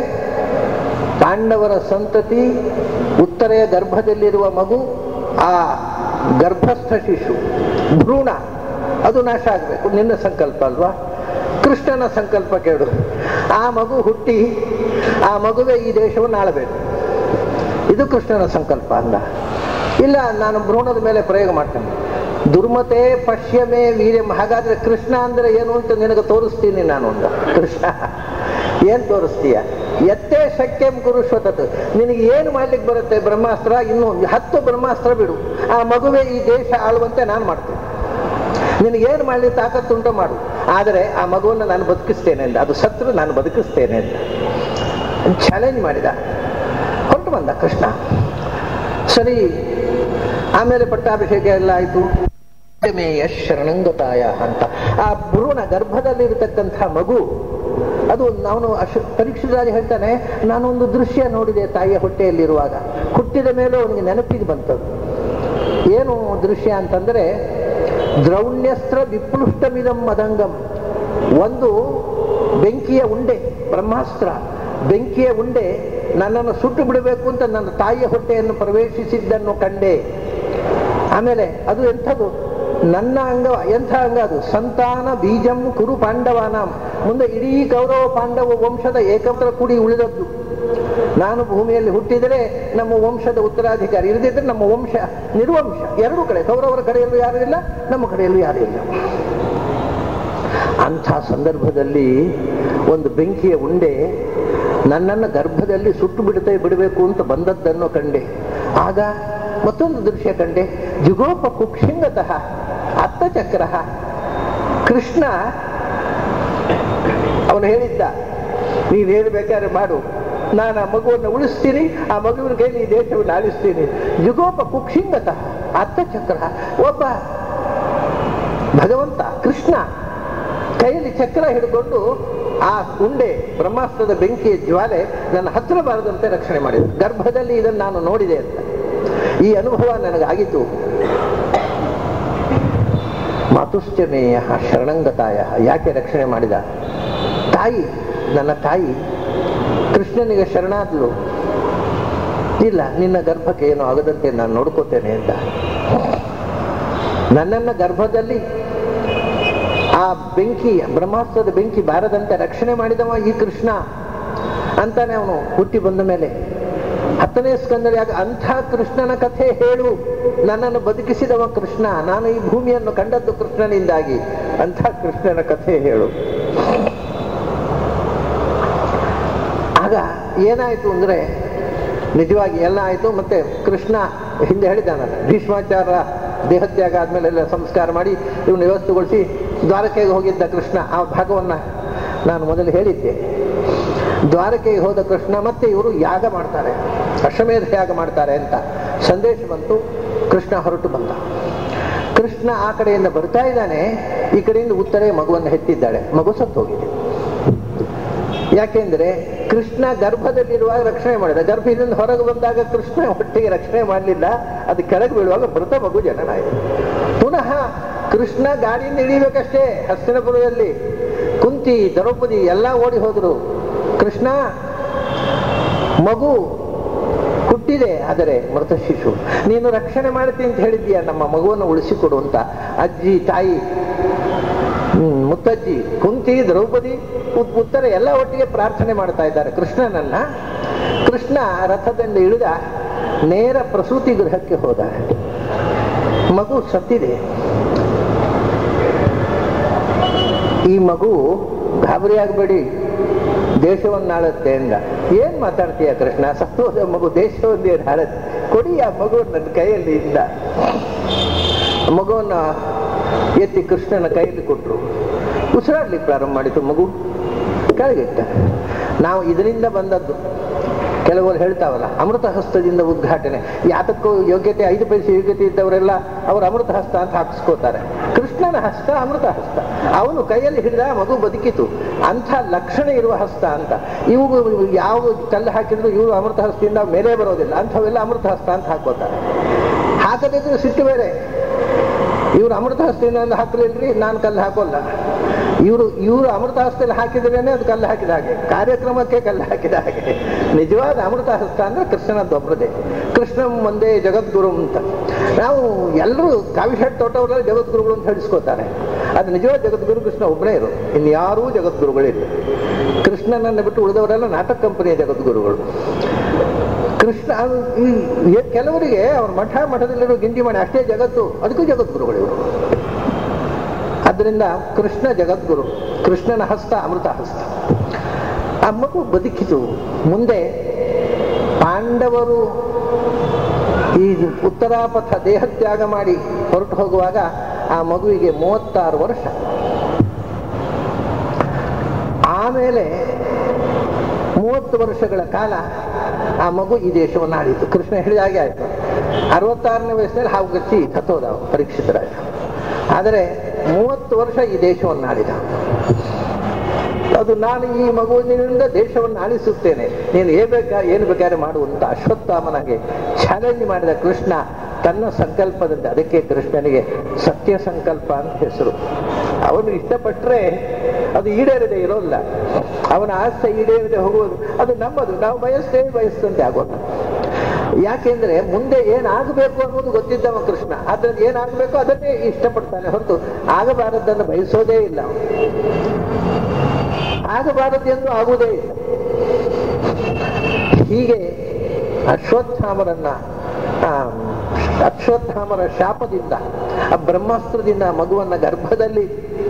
ಪಾಂಡವರ ಸಂತತಿ ಉತ್ತರೆಯ ಗರ್ಭದಲ್ಲಿರುವ ಮಗು ಆ ಗರ್ಭಸ್ಥ ಶಿಶು ಭ್ರೂಣ ಅದು ನಾಶ ಆಗಬೇಕು ನಿನ್ನ ಸಂಕಲ್ಪ ಅಲ್ವಾ ಕೃಷ್ಣನ ಸಂಕಲ್ಪ ಕೇಳು ಆ ಮಗು ಹುಟ್ಟಿ ಆ ಮಗುವೆ ಈ ದೇಶವನ್ನು ಆಳಬೇಕು ಇದು ಕೃಷ್ಣನ ಸಂಕಲ್ಪ ಅಲ್ಲ ಇಲ್ಲ ನಾನು ಭ್ರೂಣದ ಮೇಲೆ ಪ್ರಯೋಗ ಮಾಡ್ತೇನೆ ದುರ್ಮತೆ ಪಶ್ಯಮೇ ವೀರ್ಯಂ ಹಾಗಾದ್ರೆ ಕೃಷ್ಣ ಅಂದ್ರೆ ಏನು ಅಂತ ನಿನಗೆ ತೋರಿಸ್ತೀನಿ ನಾನು ಅಂತ ಕೃಷ್ಣ ಏನ್ ತೋರಿಸ್ತೀಯ ಎತ್ತೇ ಶಕ್ಯಂ ಕುರುಶ್ವತತ್ ನಿನಗೆ ಏನು ಮಾಡ್ಲಿಕ್ಕೆ ಬರುತ್ತೆ ಬ್ರಹ್ಮಾಸ್ತ್ರ ಇನ್ನು ಹತ್ತು ಬ್ರಹ್ಮಾಸ್ತ್ರ ಬಿಡು ಆ ಮಗುವೆ ಈ ದೇಶ ಆಳುವಂತೆ ನಾನು ಮಾಡ್ತೇನೆ ನಿನಗೇನು ಮಾಡಲಿ ತಾಕತ್ತುಂಟು ಮಾಡು ಆದರೆ ಆ ಮಗುವನ್ನು ನಾನು ಬದುಕಿಸ್ತೇನೆ ಅಂತ ಅದು ಸತ್ರು ನಾನು ಬದುಕಿಸ್ತೇನೆ ಅಂತ ಚಾಲೆಂಜ್ ಮಾಡಿದ ಹೊರಟು ಬಂದ ಕೃಷ್ಣ ಸರಿ ಆಮೇಲೆ ಪಟ್ಟಾಭಿಷೇಕ ಎಲ್ಲ ಆಯಿತು ಮೇಯ ಶರಣಂಗತಾಯ ಅಂತ ಆ ಭ್ರೂಣ ಗರ್ಭದಲ್ಲಿರತಕ್ಕಂಥ ಮಗು ಅದು ಅವನು ಅಶ ಪರೀಕ್ಷಿತರಾಜ ಹೇಳ್ತಾನೆ ನಾನೊಂದು ದೃಶ್ಯ ನೋಡಿದೆ ತಾಯಿಯ ಹೊಟ್ಟೆಯಲ್ಲಿರುವಾಗ ಹುಟ್ಟಿದ ಮೇಲೆ ಅವನಿಗೆ ನೆನಪಿಗೆ ಬಂತದ್ದು ಏನು ದೃಶ್ಯ ಅಂತಂದ್ರೆ ದ್ರೌಣ್ಯಸ್ತ್ರ ವಿಪ್ಲುಷ್ಟಮಿದಂ ಮದಂಗಂ ಒಂದು ಬೆಂಕಿಯ ಉಂಡೆ ಬ್ರಹ್ಮಾಸ್ತ್ರ ಬೆಂಕಿಯ ಉಂಡೆ ನನ್ನನ್ನು ಸುಟ್ಟು ಬಿಡಬೇಕು ಅಂತ ನನ್ನ ತಾಯಿಯ ಹೊಟ್ಟೆಯನ್ನು ಪ್ರವೇಶಿಸಿದ್ದನ್ನು ಕಂಡೆ ಆಮೇಲೆ ಅದು ಎಂಥದ್ದು ನನ್ನ ಅಂಗ ಎಂಥ ಅಂಗ ಅದು ಸಂತಾನ ಬೀಜಂ ಕುರು ಪಾಂಡವಾನ ಮುಂದೆ ಇಡೀ ಕೌರವ ಪಾಂಡವ ವಂಶದ ಏಕತ್ರ ಕೂಡಿ ಉಳಿದದ್ದು ನಾನು ಭೂಮಿಯಲ್ಲಿ ಹುಟ್ಟಿದರೆ ನಮ್ಮ ವಂಶದ ಉತ್ತರಾಧಿಕಾರಿ ಇರದಿದ್ರೆ ನಮ್ಮ ವಂಶ ನಿರ್ವಂಶ ಎರಡೂ ಕಡೆ ಕೌರವರ ಕಡೆಯಲ್ಲೂ ಯಾರು ಇಲ್ಲ ನಮ್ಮ ಕಡೆಯಲ್ಲೂ ಯಾರು ಇಲ್ಲ ಅಂಥ ಸಂದರ್ಭದಲ್ಲಿ ಒಂದು ಬೆಂಕಿಯ ಉಂಡೆ ನನ್ನನ್ನು ಗರ್ಭದಲ್ಲಿ ಸುಟ್ಟು ಬಿಡುತ್ತೆ ಬಿಡಬೇಕು ಅಂತ ಬಂದದ್ದನ್ನು ಕಂಡೆ ಆಗ ಮತ್ತೊಂದು ದೃಶ್ಯ ಕಂಡೆ ಜುಗೋಪ ಕುಕ್ಷಿಂಗತಃ ಅತ್ತಚಕ್ರ ಕೃಷ್ಣ ಅವನು ಹೇಳಿದ್ದ ನೀನು ಏನು ಬೇಕಾದ್ರೆ ಮಾಡು ನಾನು ಆ ಮಗುವನ್ನು ಉಳಿಸ್ತೀನಿ ಆ ಮಗುವಿನ ಕೈಲಿ ಈ ದೇಶವನ್ನು ಆಳಿಸ್ತೀನಿ ಜುಗೋಪ ಕುಕ್ಷಿಂಗತಃ ಅತ್ತಚಕ್ರ ಒಬ್ಬ ಭಗವಂತ ಕೃಷ್ಣ ಕೈಯಲ್ಲಿ ಚಕ್ರ ಹಿಡ್ಕೊಂಡು ಆ ಉಂಡೆ ಬ್ರಹ್ಮಾಸ್ತ್ರದ ಬೆಂಕಿಯ ಜ್ವಾಲೆ ನನ್ನ ಹತ್ರ ಬಾರದಂತೆ ರಕ್ಷಣೆ ಮಾಡಿದ ಗರ್ಭದಲ್ಲಿ ಇದನ್ನು ನಾನು ನೋಡಿದೆ ಅಂತ ಈ ಅನುಭವ ನನಗಾಗಿತ್ತು ಮಾತುಶ್ಚಮೇಯ ಶರಣಂಗತಾಯ ಯಾಕೆ ರಕ್ಷಣೆ ಮಾಡಿದ ತಾಯಿ ನನ್ನ ತಾಯಿ ಕೃಷ್ಣನಿಗೆ ಶರಣಾದ್ಲು ಇಲ್ಲ ನಿನ್ನ ಗರ್ಭಕ್ಕೆ ಏನು ಆಗದಂತೆ ನಾನು ನೋಡ್ಕೋತೇನೆ ಅಂತ ನನ್ನನ್ನ ಗರ್ಭದಲ್ಲಿ ಆ ಬೆಂಕಿ ಬ್ರಹ್ಮಾಸ್ತ್ರದ ಬೆಂಕಿ ಬಾರದಂತೆ ರಕ್ಷಣೆ ಮಾಡಿದವ ಈ ಕೃಷ್ಣ ಅಂತಾನೆ ಅವನು ಹುಟ್ಟಿ ಬಂದ ಮೇಲೆ ಹತ್ತನೇ ಸ್ಕಂದದಾಗ ಅಂಥ ಕೃಷ್ಣನ ಕಥೆ ಹೇಳು ನನ್ನನ್ನು ಬದುಕಿಸಿದವ ಕೃಷ್ಣ ನಾನು ಈ ಭೂಮಿಯನ್ನು ಕಂಡದ್ದು ಕೃಷ್ಣನಿಂದಾಗಿ ಅಂಥ ಕೃಷ್ಣನ ಕಥೆ ಹೇಳು ಆಗ ಏನಾಯ್ತು ಅಂದ್ರೆ ನಿಜವಾಗಿ ಎಲ್ಲ ಆಯ್ತು ಮತ್ತೆ ಕೃಷ್ಣ ಹಿಂದೆ ಹೇಳಿದ್ದಾನಲ್ಲ ಭೀಷ್ಮಾಚಾರ್ಯ ದೇಹತ್ಯಾಗ ಆದ್ಮೇಲೆ ಎಲ್ಲ ಸಂಸ್ಕಾರ ಮಾಡಿ ಇವನು ವ್ಯವಸ್ಥೆಗೊಳಿಸಿ ದ್ವಾರಕೆಗೆ ಹೋಗಿದ್ದ ಕೃಷ್ಣ ಆ ಭಾಗವನ್ನ ನಾನು ಮೊದಲು ಹೇಳಿದ್ದೆ ದ್ವಾರಕೆಗೆ ಹೋದ ಕೃಷ್ಣ ಮತ್ತೆ ಇವರು ಯಾಗ ಮಾಡ್ತಾರೆ ಅಶ್ವಮೇಧ ಯಾಗ ಮಾಡ್ತಾರೆ ಅಂತ ಸಂದೇಶ ಬಂತು ಕೃಷ್ಣ ಹೊರಟು ಬಂದ ಕೃಷ್ಣ ಆ ಕಡೆಯಿಂದ ಬರ್ತಾ ಇದ್ದಾನೆ ಈ ಕಡೆಯಿಂದ ಉತ್ತರೆ ಮಗುವನ್ನು ಹೆತ್ತಿದ್ದಾಳೆ ಮಗು ಸತ್ತು ಹೋಗಿದೆ ಯಾಕೆಂದ್ರೆ ಕೃಷ್ಣ ಗರ್ಭದಲ್ಲಿರುವಾಗ ರಕ್ಷಣೆ ಮಾಡಿದ ಗರ್ಭದಿಂದ ಹೊರಗೆ ಬಂದಾಗ ಕೃಷ್ಣ ಹೊಟ್ಟೆಗೆ ರಕ್ಷಣೆ ಮಾಡಲಿಲ್ಲ ಅದು ಕೆಳಗೆ ಬೀಳುವಾಗ ಮೃತ ಮಗು ಜನನ ಆಯಿತು ಪುನಃ ಕೃಷ್ಣ ಗಾಡಿಯಿಂದ ಇಳಿಬೇಕಷ್ಟೇ ಹಸ್ತಿನಪುರದಲ್ಲಿ ಕುಂತಿ ದ್ರೌಪದಿ ಎಲ್ಲ ಓಡಿ ಹೋದ್ರು ಕೃಷ್ಣ ಮಗು ಹುಟ್ಟಿದೆ ಆದರೆ ಮೃತ ಶಿಶು ನೀನು ರಕ್ಷಣೆ ಮಾಡ್ತೀನಿ ಅಂತ ಹೇಳಿದ್ದೀಯ ನಮ್ಮ ಮಗುವನ್ನು ಉಳಿಸಿಕೊಡು ಅಂತ ಅಜ್ಜಿ ತಾಯಿ ಹ್ಮ್, ಮುತ್ತಜ್ಜಿ ಕುಂತಿ ದ್ರೌಪದಿ ಉತ್- ಉತ್ತರ ಎಲ್ಲ ಒಟ್ಟಿಗೆ ಪ್ರಾರ್ಥನೆ ಮಾಡ್ತಾ ಇದ್ದಾರೆ ಕೃಷ್ಣನನ್ನ ಕೃಷ್ಣ ರಥದಿಂದ ಇಳಿದ ನೇರ ಪ್ರಸೂತಿ ಗೃಹಕ್ಕೆ ಹೋದ ಮಗು ಸತ್ತಿದೆ ಈ ಮಗು ಗಾಬರಿ ಆಗಬೇಡಿ ದೇಶವನ್ನಾಳುತ್ತೆ ಅಂದ ಏನ್ ಮಾತಾಡ್ತೀಯ ಕೃಷ್ಣ ಸತ್ತು ಹೋದ ಮಗು ದೇಶವನ್ನೇ ಆಳುತ್ತೆ ಕೊಡಿ ಆ ಮಗು ನನ್ನ ಕೈಯಲ್ಲಿ ಇದ್ದ ಮಗುವನ್ನ ಎತ್ತಿ ಕೃಷ್ಣನ ಕೈಯಲ್ಲಿ ಕೊಟ್ಟರು ಉಸಿರಾಡ್ಲಿಕ್ಕೆ ಪ್ರಾರಂಭ ಮಾಡಿತು ಮಗು ಕೆಳಗಿಟ್ಟ ನಾವು ಇದರಿಂದ ಬಂದದ್ದು ಕೆಲವರು ಹೇಳ್ತಾವಲ್ಲ ಅಮೃತ ಹಸ್ತದಿಂದ ಉದ್ಘಾಟನೆ ಯಾತಕ್ಕೂ ಯೋಗ್ಯತೆ ಐದು ಪೈಸೆ ಯೋಗ್ಯತೆ ಇದ್ದವರೆಲ್ಲ ಅವರು ಅಮೃತ ಹಸ್ತ ಅಂತ ಹಾಕಿಸ್ಕೋತಾರೆ ಕೃಷ್ಣನ ಹಸ್ತ ಅಮೃತ ಹಸ್ತ ಅವನು ಕೈಯಲ್ಲಿ ಹಿಡಿದ ಮಗು ಬದುಕಿತು ಅಂಥ ಲಕ್ಷಣ ಇರುವ ಹಸ್ತ ಅಂತ ಇವು ಯಾವ ಕಲ್ಲು ಹಾಕಿದ್ರು ಇವರು ಅಮೃತ ಹಸ್ತದಿಂದ ಮೇಲೆ ಬರೋದಿಲ್ಲ ಅಂಥವೆಲ್ಲ ಅಮೃತ ಹಸ್ತ ಅಂತ ಹಾಕೋತಾರೆ ಹಾಕದಿದ್ರೆ ಸಿಟ್ಟು ಬೇರೆ ಇವ್ರು ಅಮೃತ ಹಸ್ತಿನ ಹಾಕಲಿಲ್ರಿ ನಾನು ಕಲ್ಲು ಹಾಕೋಲ್ಲ ಇವರು ಇವರು ಅಮೃತ ಹಸ್ತಲ್ಲಿ ಹಾಕಿದ್ರೇನೆ ಅದು ಕಲ್ಲು ಹಾಕಿದ ಹಾಗೆ ಕಾರ್ಯಕ್ರಮಕ್ಕೆ ಕಲ್ಲು ಹಾಕಿದ ಹಾಗೆ ನಿಜವಾದ ಅಮೃತ ಹಸ್ತ ಅಂದ್ರೆ ಕೃಷ್ಣನದ್ದೊಬ್ಬರದೇ ಕೃಷ್ಣ ಒಂದೇ ಜಗದ್ಗುರು ಅಂತ ನಾವು ಎಲ್ಲರೂ ಕಾವಿಶೆಟ್ ತೋಟವರೆಲ್ಲ ಜಗದ್ಗುರುಗಳು ಅಂತ ಹೇಳಿಸ್ಕೋತಾರೆ ಅದು ನಿಜವಾದ ಜಗದ್ಗುರು ಕೃಷ್ಣ ಒಬ್ಬನೇ ಇರು ಇನ್ಯಾರೂ ಜಗದ್ಗುರುಗಳಿಲ್ಲ ಕೃಷ್ಣನನ್ನು ಬಿಟ್ಟು ಉಳಿದವರೆಲ್ಲ ನಾಟಕ ಕಂಪನಿಯ ಜಗದ್ಗುರುಗಳು ಕೃಷ್ಣ ಅದು ಈ- ಈ ಕೆಲವರಿಗೆ ಅವ್ರ ಮಠ ಮಠದಲ್ಲಿರೋ ಗಿಂಡಿ ಮಾಡಿ ಅಷ್ಟೇ ಜಗತ್ತು ಅದಕ್ಕೂ ಜಗದ್ಗುರುಗಳು ಇವರು ಆದ್ದರಿಂದ ಕೃಷ್ಣ ಜಗದ್ಗುರು ಕೃಷ್ಣನ ಹಸ್ತ ಅಮೃತ ಹಸ್ತ ಆ ಮಗು ಬದುಕಿತು ಮುಂದೆ ಪಾಂಡವರು ಈ ಉತ್ತರಾಪಥ ದೇಹತ್ಯಾಗ ಮಾಡಿ ಹೊರಟು ಹೋಗುವಾಗ ಆ ಮಗುವಿಗೆ ಮೂವತ್ತಾರು ವರ್ಷ ಆಮೇಲೆ ಮೂವತ್ತು ವರ್ಷಗಳ ಕಾಲ ಆ ಮಗು ಈ ದೇಶವನ್ನು ಆಡಿತು ಕೃಷ್ಣ ಹೇಳಿದ ಹಾಗೆ ಆಯ್ತು ಅರವತ್ತಾರನೇ ವಯಸ್ಸಿನಲ್ಲಿ ಹಾವು ಗಚ್ಚಿ ಸತ್ತೋದ ಅವ, ಪರೀಕ್ಷಿತರಾಜ ಆದರೆ ಮೂವತ್ತು ವರ್ಷ ಈ ದೇಶವನ್ನು ಆಡಿದ ಅದು ನಾನು ಈ ಮಗುವಿನಿಂದ ದೇಶವನ್ನು ಆಳಿಸುತ್ತೇನೆ ನೀನು ಏನ್ ಬೇಕಾ ಏನು ಬೇಕಾದ್ರೆ ಮಾಡುವಂತ ಅಶ್ವತ್ಥಾಮನಿಗೆ ಚಾಲೆಂಜ್ ಮಾಡಿದ ಕೃಷ್ಣ ತನ್ನ ಸಂಕಲ್ಪದಂತೆ ಅದಕ್ಕೆ ಕೃಷ್ಣನಿಗೆ ಸತ್ಯ ಸಂಕಲ್ಪ ಅಂತ ಹೆಸರು ಅವನು ಇಷ್ಟಪಟ್ಟರೆ ಅದು ಈಡೇರದೆ ಇರೋಲ್ಲ ಅವನ ಆಸೆ ಈಡೇರದೆ ಹೋಗುವುದು ಅದು ನಮ್ಮದು ನಾವು ಬಯಸ್ತೇ ಬಯಸ್ತಂತೆ ಆಗೋಲ್ಲ ಯಾಕೆಂದ್ರೆ ಮುಂದೆ ಏನಾಗಬೇಕು ಅನ್ನೋದು ಗೊತ್ತಿದ್ದವ ಕೃಷ್ಣ ಅದ್ರಲ್ಲಿ ಏನಾಗಬೇಕು ಅದನ್ನೇ ಇಷ್ಟಪಡ್ತಾನೆ ಹೊರತು ಆಗಬಾರದನ್ನು ಬಯಸೋದೇ ಇಲ್ಲ ಅವನು. ಆಗಬಾರದೆಂದು ಆಗುವುದೇ ಇಲ್ಲ ಹೀಗೆ ಅಶ್ವತ್ಥಾಮರನ್ನ ಆ, ಅಶ್ವತ್ಥಾಮರ ಶಾಪದಿಂದ ಆ ಬ್ರಹ್ಮಾಸ್ತ್ರದಿಂದ ಆ ಮಗುವನ್ನ ಗರ್ಭದಲ್ಲಿ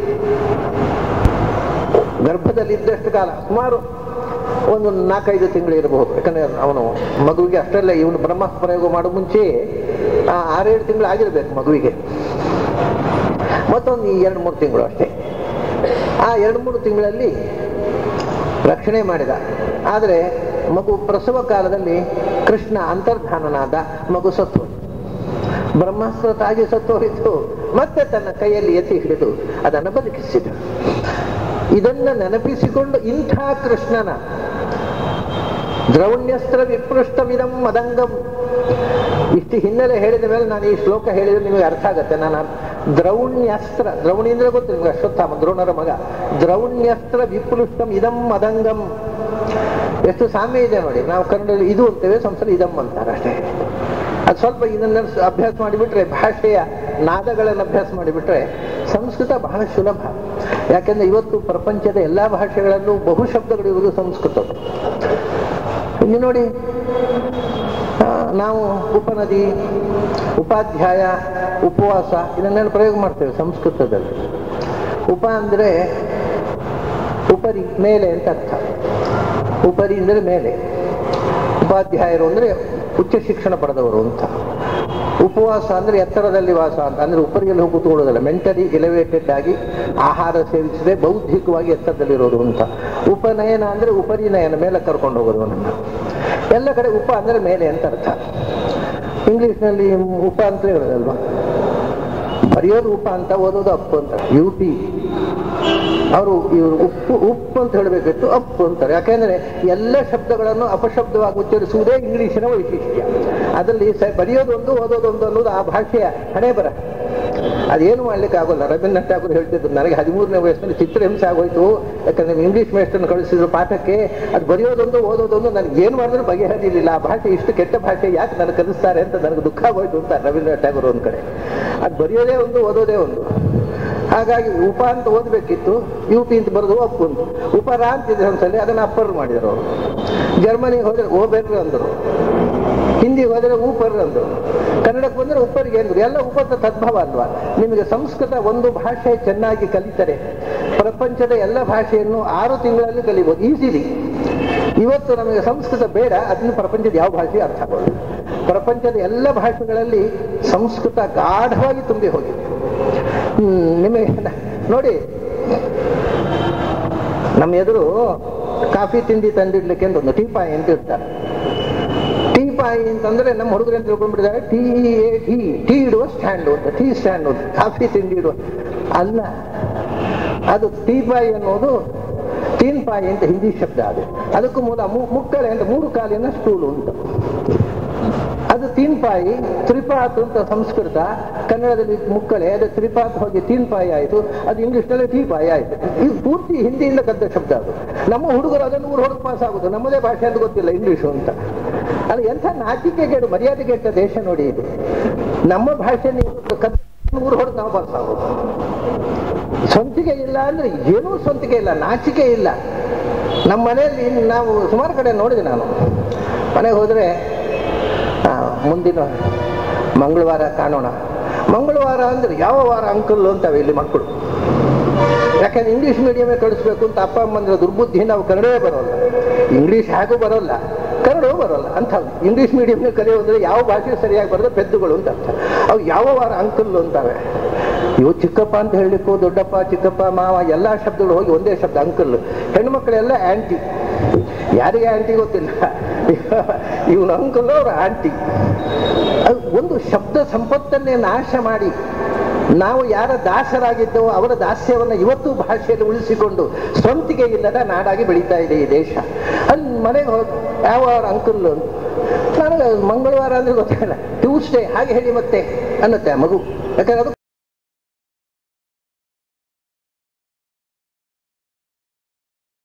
ಗರ್ಭದಲ್ಲಿ ಇದ್ದಷ್ಟು ಕಾಲ ಸುಮಾರು ಒಂದು ನಾಲ್ಕೈದು ತಿಂಗಳು ಇರಬಹುದು ಯಾಕಂದ್ರೆ ಅವನು ಮಗುವಿಗೆ ಅಷ್ಟೆಲ್ಲ ಇವನು ಬ್ರಹ್ಮಾಸ್ತ್ರ ಪ್ರಯೋಗ ಮಾಡೋ ಮುಂಚೆ ಆ, ಆರೇಳು ತಿಂಗಳು ಆಗಿರ್ಬೇಕು ಮಗುವಿಗೆ ಮತ್ತೊಂದು ಈ ಎರಡು ಮೂರು ತಿಂಗಳು ಅಷ್ಟೇ ಆ ಎರಡು ಮೂರು ತಿಂಗಳಲ್ಲಿ ರಕ್ಷಣೆ ಮಾಡಿದ ಆದರೆ ಮಗು ಪ್ರಸವ ಕಾಲದಲ್ಲಿ ಕೃಷ್ಣ ಅಂತರ್ಧಾನನಾದ ಮಗು ಸತ್ತು ಬ್ರಹ್ಮಾಸ್ತ್ರ ತಾಗಿ ಸತ್ತು ಹೋಯಿತು ಮತ್ತೆ ತನ್ನ ಕೈಯಲ್ಲಿ ಎತ್ತಿ ಹಿಡಿದು ಅದನ್ನು ಬದುಕಿಸಿದ ಇದನ್ನ ನೆನಪಿಸಿಕೊಂಡು ಇಂಥ ಕೃಷ್ಣನ ದ್ರೌಣ್ಯಸ್ತ್ರ ವಿಪೃಷ್ಟವಿದಂ ಮದಂಗಂ ಇಷ್ಟು ಹಿನ್ನೆಲೆ ಹೇಳಿದ ಮೇಲೆ ನಾನು ಈ ಶ್ಲೋಕ ಹೇಳಿದ್ರೆ ನಿಮಗೆ ಅರ್ಥ ಆಗತ್ತೆ ನಾನು ದ್ರೌಣ್ಯಸ್ತ್ರ ದ್ರೌಣಿ ಅಂದ್ರೆ ಗೊತ್ತು ನಿಮ್ಗೆ ಅಶ್ವತ್ಥಾಮ ದ್ರೋಣರ ಮಗ ದ್ರೌಣ್ಯಸ್ತ್ರ ವಿಪೃಷ್ಟಂ ಇದಂ ಮದಂಗಂ ಎಷ್ಟು ಸಾಮ್ಯ ಇದೆ ನೋಡಿ ನಾವು ಕನ್ನಡದಲ್ಲಿ ಇದು ಅಂತೇವೆ ಸಂಸ್ಥೆ ಇದಂ ಅಂತಾರೆ ಅಷ್ಟೇ ಅದು ಸ್ವಲ್ಪ ಇದನ್ನ ಅಭ್ಯಾಸ ಮಾಡಿಬಿಟ್ರೆ ಭಾಷೆಯ ನಾದಗಳನ್ನು ಅಭ್ಯಾಸ ಮಾಡಿಬಿಟ್ರೆ ಸಂಸ್ಕೃತ ಬಹಳ ಸುಲಭ ಯಾಕೆಂದ್ರೆ ಇವತ್ತು ಪ್ರಪಂಚದ ಎಲ್ಲಾ ಭಾಷೆಗಳಲ್ಲೂ ಬಹು ಶಬ್ದಗಳಿರುವುದು ಸಂಸ್ಕೃತ ಇಲ್ಲಿ ನೋಡಿ ಆ, ನಾವು ಉಪನದಿ ಉಪಾಧ್ಯಾಯ ಉಪವಾಸ ಇದನ್ನೆಲ್ಲ ಪ್ರಯೋಗ ಮಾಡ್ತೇವೆ ಸಂಸ್ಕೃತದಲ್ಲಿ ಉಪ ಅಂದ್ರೆ ಉಪರಿ ಮೇಲೆ ಅಂತ ಅರ್ಥ ಉಪರಿ ಅಂದ್ರೆ ಮೇಲೆ ಉಪಾಧ್ಯಾಯರು ಅಂದ್ರೆ ಉಚ್ಚ ಶಿಕ್ಷಣ ಪಡೆದವರು ಅಂತ ಉಪವಾಸ ಅಂದ್ರೆ ಎತ್ತರದಲ್ಲಿ ವಾಸ ಅಂತ ಅಂದ್ರೆ ಉಪರಿಯಲ್ಲಿ ಹೋಗಿ ಕೂತ್ಕೊಳ್ಳೋದಲ್ಲ ಮೆಂಟಲಿ ಎಲಿವೇಟೆಡ್ ಆಗಿ ಆಹಾರ ಸೇವಿಸದೆ ಬೌದ್ಧಿಕವಾಗಿ ಎತ್ತರದಲ್ಲಿರೋದು ಅಂತ ಉಪನಯನ ಅಂದ್ರೆ ಉಪರಿನಯನ ಮೇಲೆ ಕರ್ಕೊಂಡು ಹೋಗೋದು ಅವನನ್ನ ಎಲ್ಲ ಕಡೆ ಉಪ ಅಂದ್ರೆ ಮೇಲೆ ಅಂತ ಅರ್ಥ ಇಂಗ್ಲಿಷ್ನಲ್ಲಿ ಉಪ ಅಂತ ಹೇಳೋದಲ್ವಾ ಬರೆಯೋದು ಉಪ ಅಂತ ಓದೋದು ಅಪ್ಪು ಅಂತ ಯು ಪಿ ಅವರು ಇವರು ಉಪ್ಪು ಉಪ್ಪು ಅಂತ ಹೇಳಬೇಕಿತ್ತು ಅಪ್ಪು ಅಂತಾರೆ ಯಾಕೆಂದ್ರೆ ಎಲ್ಲ ಶಬ್ದಗಳನ್ನು ಅಪಶಬ್ದವಾಗಿ ಉಚ್ಚರಿಸುವುದೇ ಇಂಗ್ಲಿಶಿನ ವೈಶಿಷ್ಟ್ಯ ಅದರಲ್ಲಿ ಸ- ಬರೆಯೋದು ಒಂದು ಓದೋದು ಒಂದು ಅನ್ನೋದು ಆ ಭಾಷೆಯ ಹಣೆ ಬರ ಅದೇನು ಮಾಡ್ಲಿಕ್ಕೆ ಆಗೋಲ್ಲ ರವೀಂದ್ರನಾಥ್ ಠಾಕೂರ್ ಹೇಳ್ತಿದ್ರು ನನಗೆ ಹದಿಮೂರನೇ ವಯಸ್ಸಿನಲ್ಲಿ ಚಿತ್ರಹಿಂಸೆ ಆಗೋಯ್ತು ಯಾಕಂದ್ರೆ ಇಂಗ್ಲಿಷ್ ಮೇಸ್ಟರ್ನ ಕಳಿಸಿದ್ರು ಪಾಠಕ್ಕೆ ಅದು ಬರೆಯೋದೊಂದು ಓದೋದೊಂದು ನನಗೆ ಏನು ಮಾಡಿದ್ರು ಬಗೆಹರಿಲಿಲ್ಲ ಆ ಭಾಷೆ ಇಷ್ಟು ಕೆಟ್ಟ ಭಾಷೆ ಯಾಕೆ ನನಗೆ ಕಲಿಸ್ತಾರೆ ಅಂತ ನನಗೆ ದುಃಖ ಆಗೋಯ್ತು ಅಂತ ರವೀಂದ್ರನಾಥ್ ಠಾಕೂರ್ ಒಂದ್ ಕಡೆ ಅದು ಬರೆಯೋದೇ ಒಂದು ಓದೋದೇ ಒಂದು ಹಾಗಾಗಿ ಉಪ ಅಂತ ಓದಬೇಕಿತ್ತು ಯು ಪಿ ಅಂತ ಬರೋದು ಅಪ್ಪು ಅಂತ ಉಪರ ಅಂತಿದ್ರೆ ಒಂದ್ಸಲಿ ಅದನ್ನ ಅಪ್ಪರ್ ಮಾಡಿದ್ರು ಅವರು ಜರ್ಮನಿಗೆ ಹೋದ್ರೆ ಓಬೇಕ್ರು ಅಂದರು ಹಿಂದಿಗೆ ಹೋದ್ರೆ ಊಪರ್ ಅಂದರು ಕನ್ನಡಕ್ಕೆ ಬಂದ್ರೆ ಉಪ್ಪರಿಗೆ ಅಂದ್ರು ಎಲ್ಲ ಉಪದ ತದ್ಭವ ಅಲ್ವಾ ನಿಮಗೆ ಸಂಸ್ಕೃತ ಒಂದು ಭಾಷೆ ಚೆನ್ನಾಗಿ ಕಲಿತರೆ ಪ್ರಪಂಚದ ಎಲ್ಲ ಭಾಷೆಯನ್ನು ಆರು ತಿಂಗಳಲ್ಲಿ ಕಲಿಬಹುದು ಈಸಿಲಿ ಇವತ್ತು ನಮಗೆ ಸಂಸ್ಕೃತ ಬೇಡ ಅದನ್ನು ಪ್ರಪಂಚದ ಯಾವ ಭಾಷೆ ಅರ್ಥ ಆಗೋದು ಪ್ರಪಂಚದ ಎಲ್ಲ ಭಾಷೆಗಳಲ್ಲಿ ಸಂಸ್ಕೃತ ಗಾಢವಾಗಿ ತುಂಬಿ ಹೋಗಿದೆ ಹ್ಮ್, ನಿಮಗೆ ನೋಡಿ ನಮ್ಮ ಎದುರು ಕಾಫಿ ತಿಂಡಿ ತಂದಿಡ್ಲಿಕ್ಕೆ ಅಂತ ಒಂದು ಟೀಪಾಯಿ ಅಂತ ಇರ್ತಾರೆ ಟೀಪಾಯಿ ಅಂತಂದ್ರೆ ನಮ್ಮ ಹುಡುಗರು ಅಂತ ತಿಳ್ಕೊಂಡ್ಬಿಟ್ಟಿದ್ದಾರೆ ಟೀ ಎ ಟೀ ಟೀ ಇಡುವ ಸ್ಟ್ಯಾಂಡ್ ಅಂತ ಟೀ ಸ್ಟ್ಯಾಂಡ್ ಅಂತ ಕಾಫಿ ತಿಂಡಿ ಇಡುವ ಅಲ್ಲ ಅದು ಟೀಪಾಯಿ ಅನ್ನೋದು ತೀನ್ ಪಾಯಿ ಅಂತ ಹಿಂದಿ ಶಬ್ದ ಅದು ಅದಕ್ಕೂ ಮೂಲ ಮು- ಮುಕ್ಕಳೆ ಅಂತ ಮೂರು ಕಾಲಿನ ಸ್ಟೂಲು ಅಂತ ಅದು ತೀನ್ಪಾಯಿ ತ್ರಿಪಾತ್ ಅಂತ ಸಂಸ್ಕೃತ ಕನ್ನಡದಲ್ಲಿ ಮುಕ್ಕಳೆ ಅದು ತ್ರಿಪಾತ್ ಹೋಗಿ ತೀನ್ಪಾಯಿ ಆಯಿತು ಅದು ಇಂಗ್ಲಿಷ್ನಲ್ಲಿ ಟೀಪಾಯಿ ಆಯಿತು ಇದು ಪೂರ್ತಿ ಹಿಂದಿಯಿಂದ ಕದ್ದ ಶಬ್ದ ಅದು ನಮ್ಮ ಹುಡುಗರು ಅದನ್ನು ಊರು ಹೊರಗೆ ಪಾಸ್ ಆಗುದು ನಮ್ಮದೇ ಭಾಷೆ ಅಂತ ಗೊತ್ತಿಲ್ಲ ಇಂಗ್ಲಿಷು ಅಂತ ಅದು ಎಂಥ ನಾಚಿಕೆಗೇಡು ಮರ್ಯಾದೆಗೆಟ್ಟ ದೇಶ ನೋಡಿ ಇದು ನಮ್ಮ ಭಾಷೆ ನೀವು ಕದ್ದ ಊರು ಹೊರಗೆ ನಾವು ಪಾಸ್ ಆಗೋದು ಸ್ವಂತಿಕೆ ಇಲ್ಲ ಅಂದ್ರೆ ಏನೂ ಸ್ವಂತಿಕೆ ಇಲ್ಲ ನಾಚಿಕೆ ಇಲ್ಲ ನಮ್ಮ ಮನೆಯಲ್ಲಿ ನಾವು ಸುಮಾರು ಕಡೆ ನೋಡಿದೆ ನಾನು ಮನೆಗೆ ಹೋದ್ರೆ ಆ, ಮುಂದಿನ ಮಂಗಳವಾರ ಕಾಣೋಣ ಮಂಗಳವಾರ ಅಂದ್ರೆ ಯಾವ ವಾರ ಅಂಕಲ್ ಅಂತವೆ ಇಲ್ಲಿ ಮಕ್ಕಳು ಯಾಕಂದ್ರೆ ಇಂಗ್ಲಿಷ್ ಮೀಡಿಯಮೇ ಕಳಿಸ್ಬೇಕು ಅಂತ ಅಪ್ಪ ಅಮ್ಮಂದ್ರ ದುರ್ಬುದ್ಧಿ ನಾವು ಕನ್ನಡವೇ ಬರೋಲ್ಲ ಇಂಗ್ಲಿಷ್ ಹೇಗೂ ಬರೋಲ್ಲ ಕನ್ನಡವೂ ಬರೋಲ್ಲ ಅಂತ ಇಂಗ್ಲಿಷ್ ಮೀಡಿಯಂನ ಕಲಿಯೋದ್ರೆ ಯಾವ ಭಾಷೆ ಸರಿಯಾಗಿ ಬರೋದು ಪೆದ್ದುಗಳು ಅಂತ ಅರ್ಥ ಅವು ಯಾವ ವಾರ ಅಂಕಲ್ ಅಂತವೆ ಇವು ಚಿಕ್ಕಪ್ಪ ಅಂತ ಹೇಳಲಿಕ್ಕೂ ದೊಡ್ಡಪ್ಪ ಚಿಕ್ಕಪ್ಪ ಮಾವ ಎಲ್ಲ ಶಬ್ದಗಳು ಹೋಗಿ ಒಂದೇ ಶಬ್ದ ಅಂಕಲ್ ಹೆಣ್ಮಕ್ಳೆಲ್ಲ ಆಂಟಿ ಯಾರಿಗೆ ಆಂಟಿ ಗೊತ್ತಿಲ್ಲ ಇವನು ಅಂಕಲ್ ಅವ್ರ ಆಂಟಿ ಅದು ಒಂದು ಶಬ್ದ ಸಂಪತ್ತನ್ನೇ ನಾಶ ಮಾಡಿ ನಾವು ಯಾರ ದಾಸರಾಗಿದ್ದವೋ ಅವರ ದಾಸ್ಯವನ್ನು ಇವತ್ತು ಭಾಷೆಯಲ್ಲಿ ಉಳಿಸಿಕೊಂಡು ಸ್ವಂತಿಕೆ ಇಲ್ಲದ ನಾಡಾಗಿ ಬೆಳೀತಾ ಇದೆ ಈ ದೇಶ ಅಲ್ಲಿ ಮನೆಗೆ ಹೋಗಿ ಯಾವ ಅಂಕಲ್ ನನಗೆ ಮಂಗಳವಾರ ಅಂದ್ರೆ ಗೊತ್ತಿಲ್ಲ ಟ್ಯೂಸ್ಡೇ ಹಾಗೆ ಹೇಳಿ ಮತ್ತೆ ಅನ್ನತ್ತೆ ಆ ಮಗು ಯಾಕಂದ್ರೆ ಅದು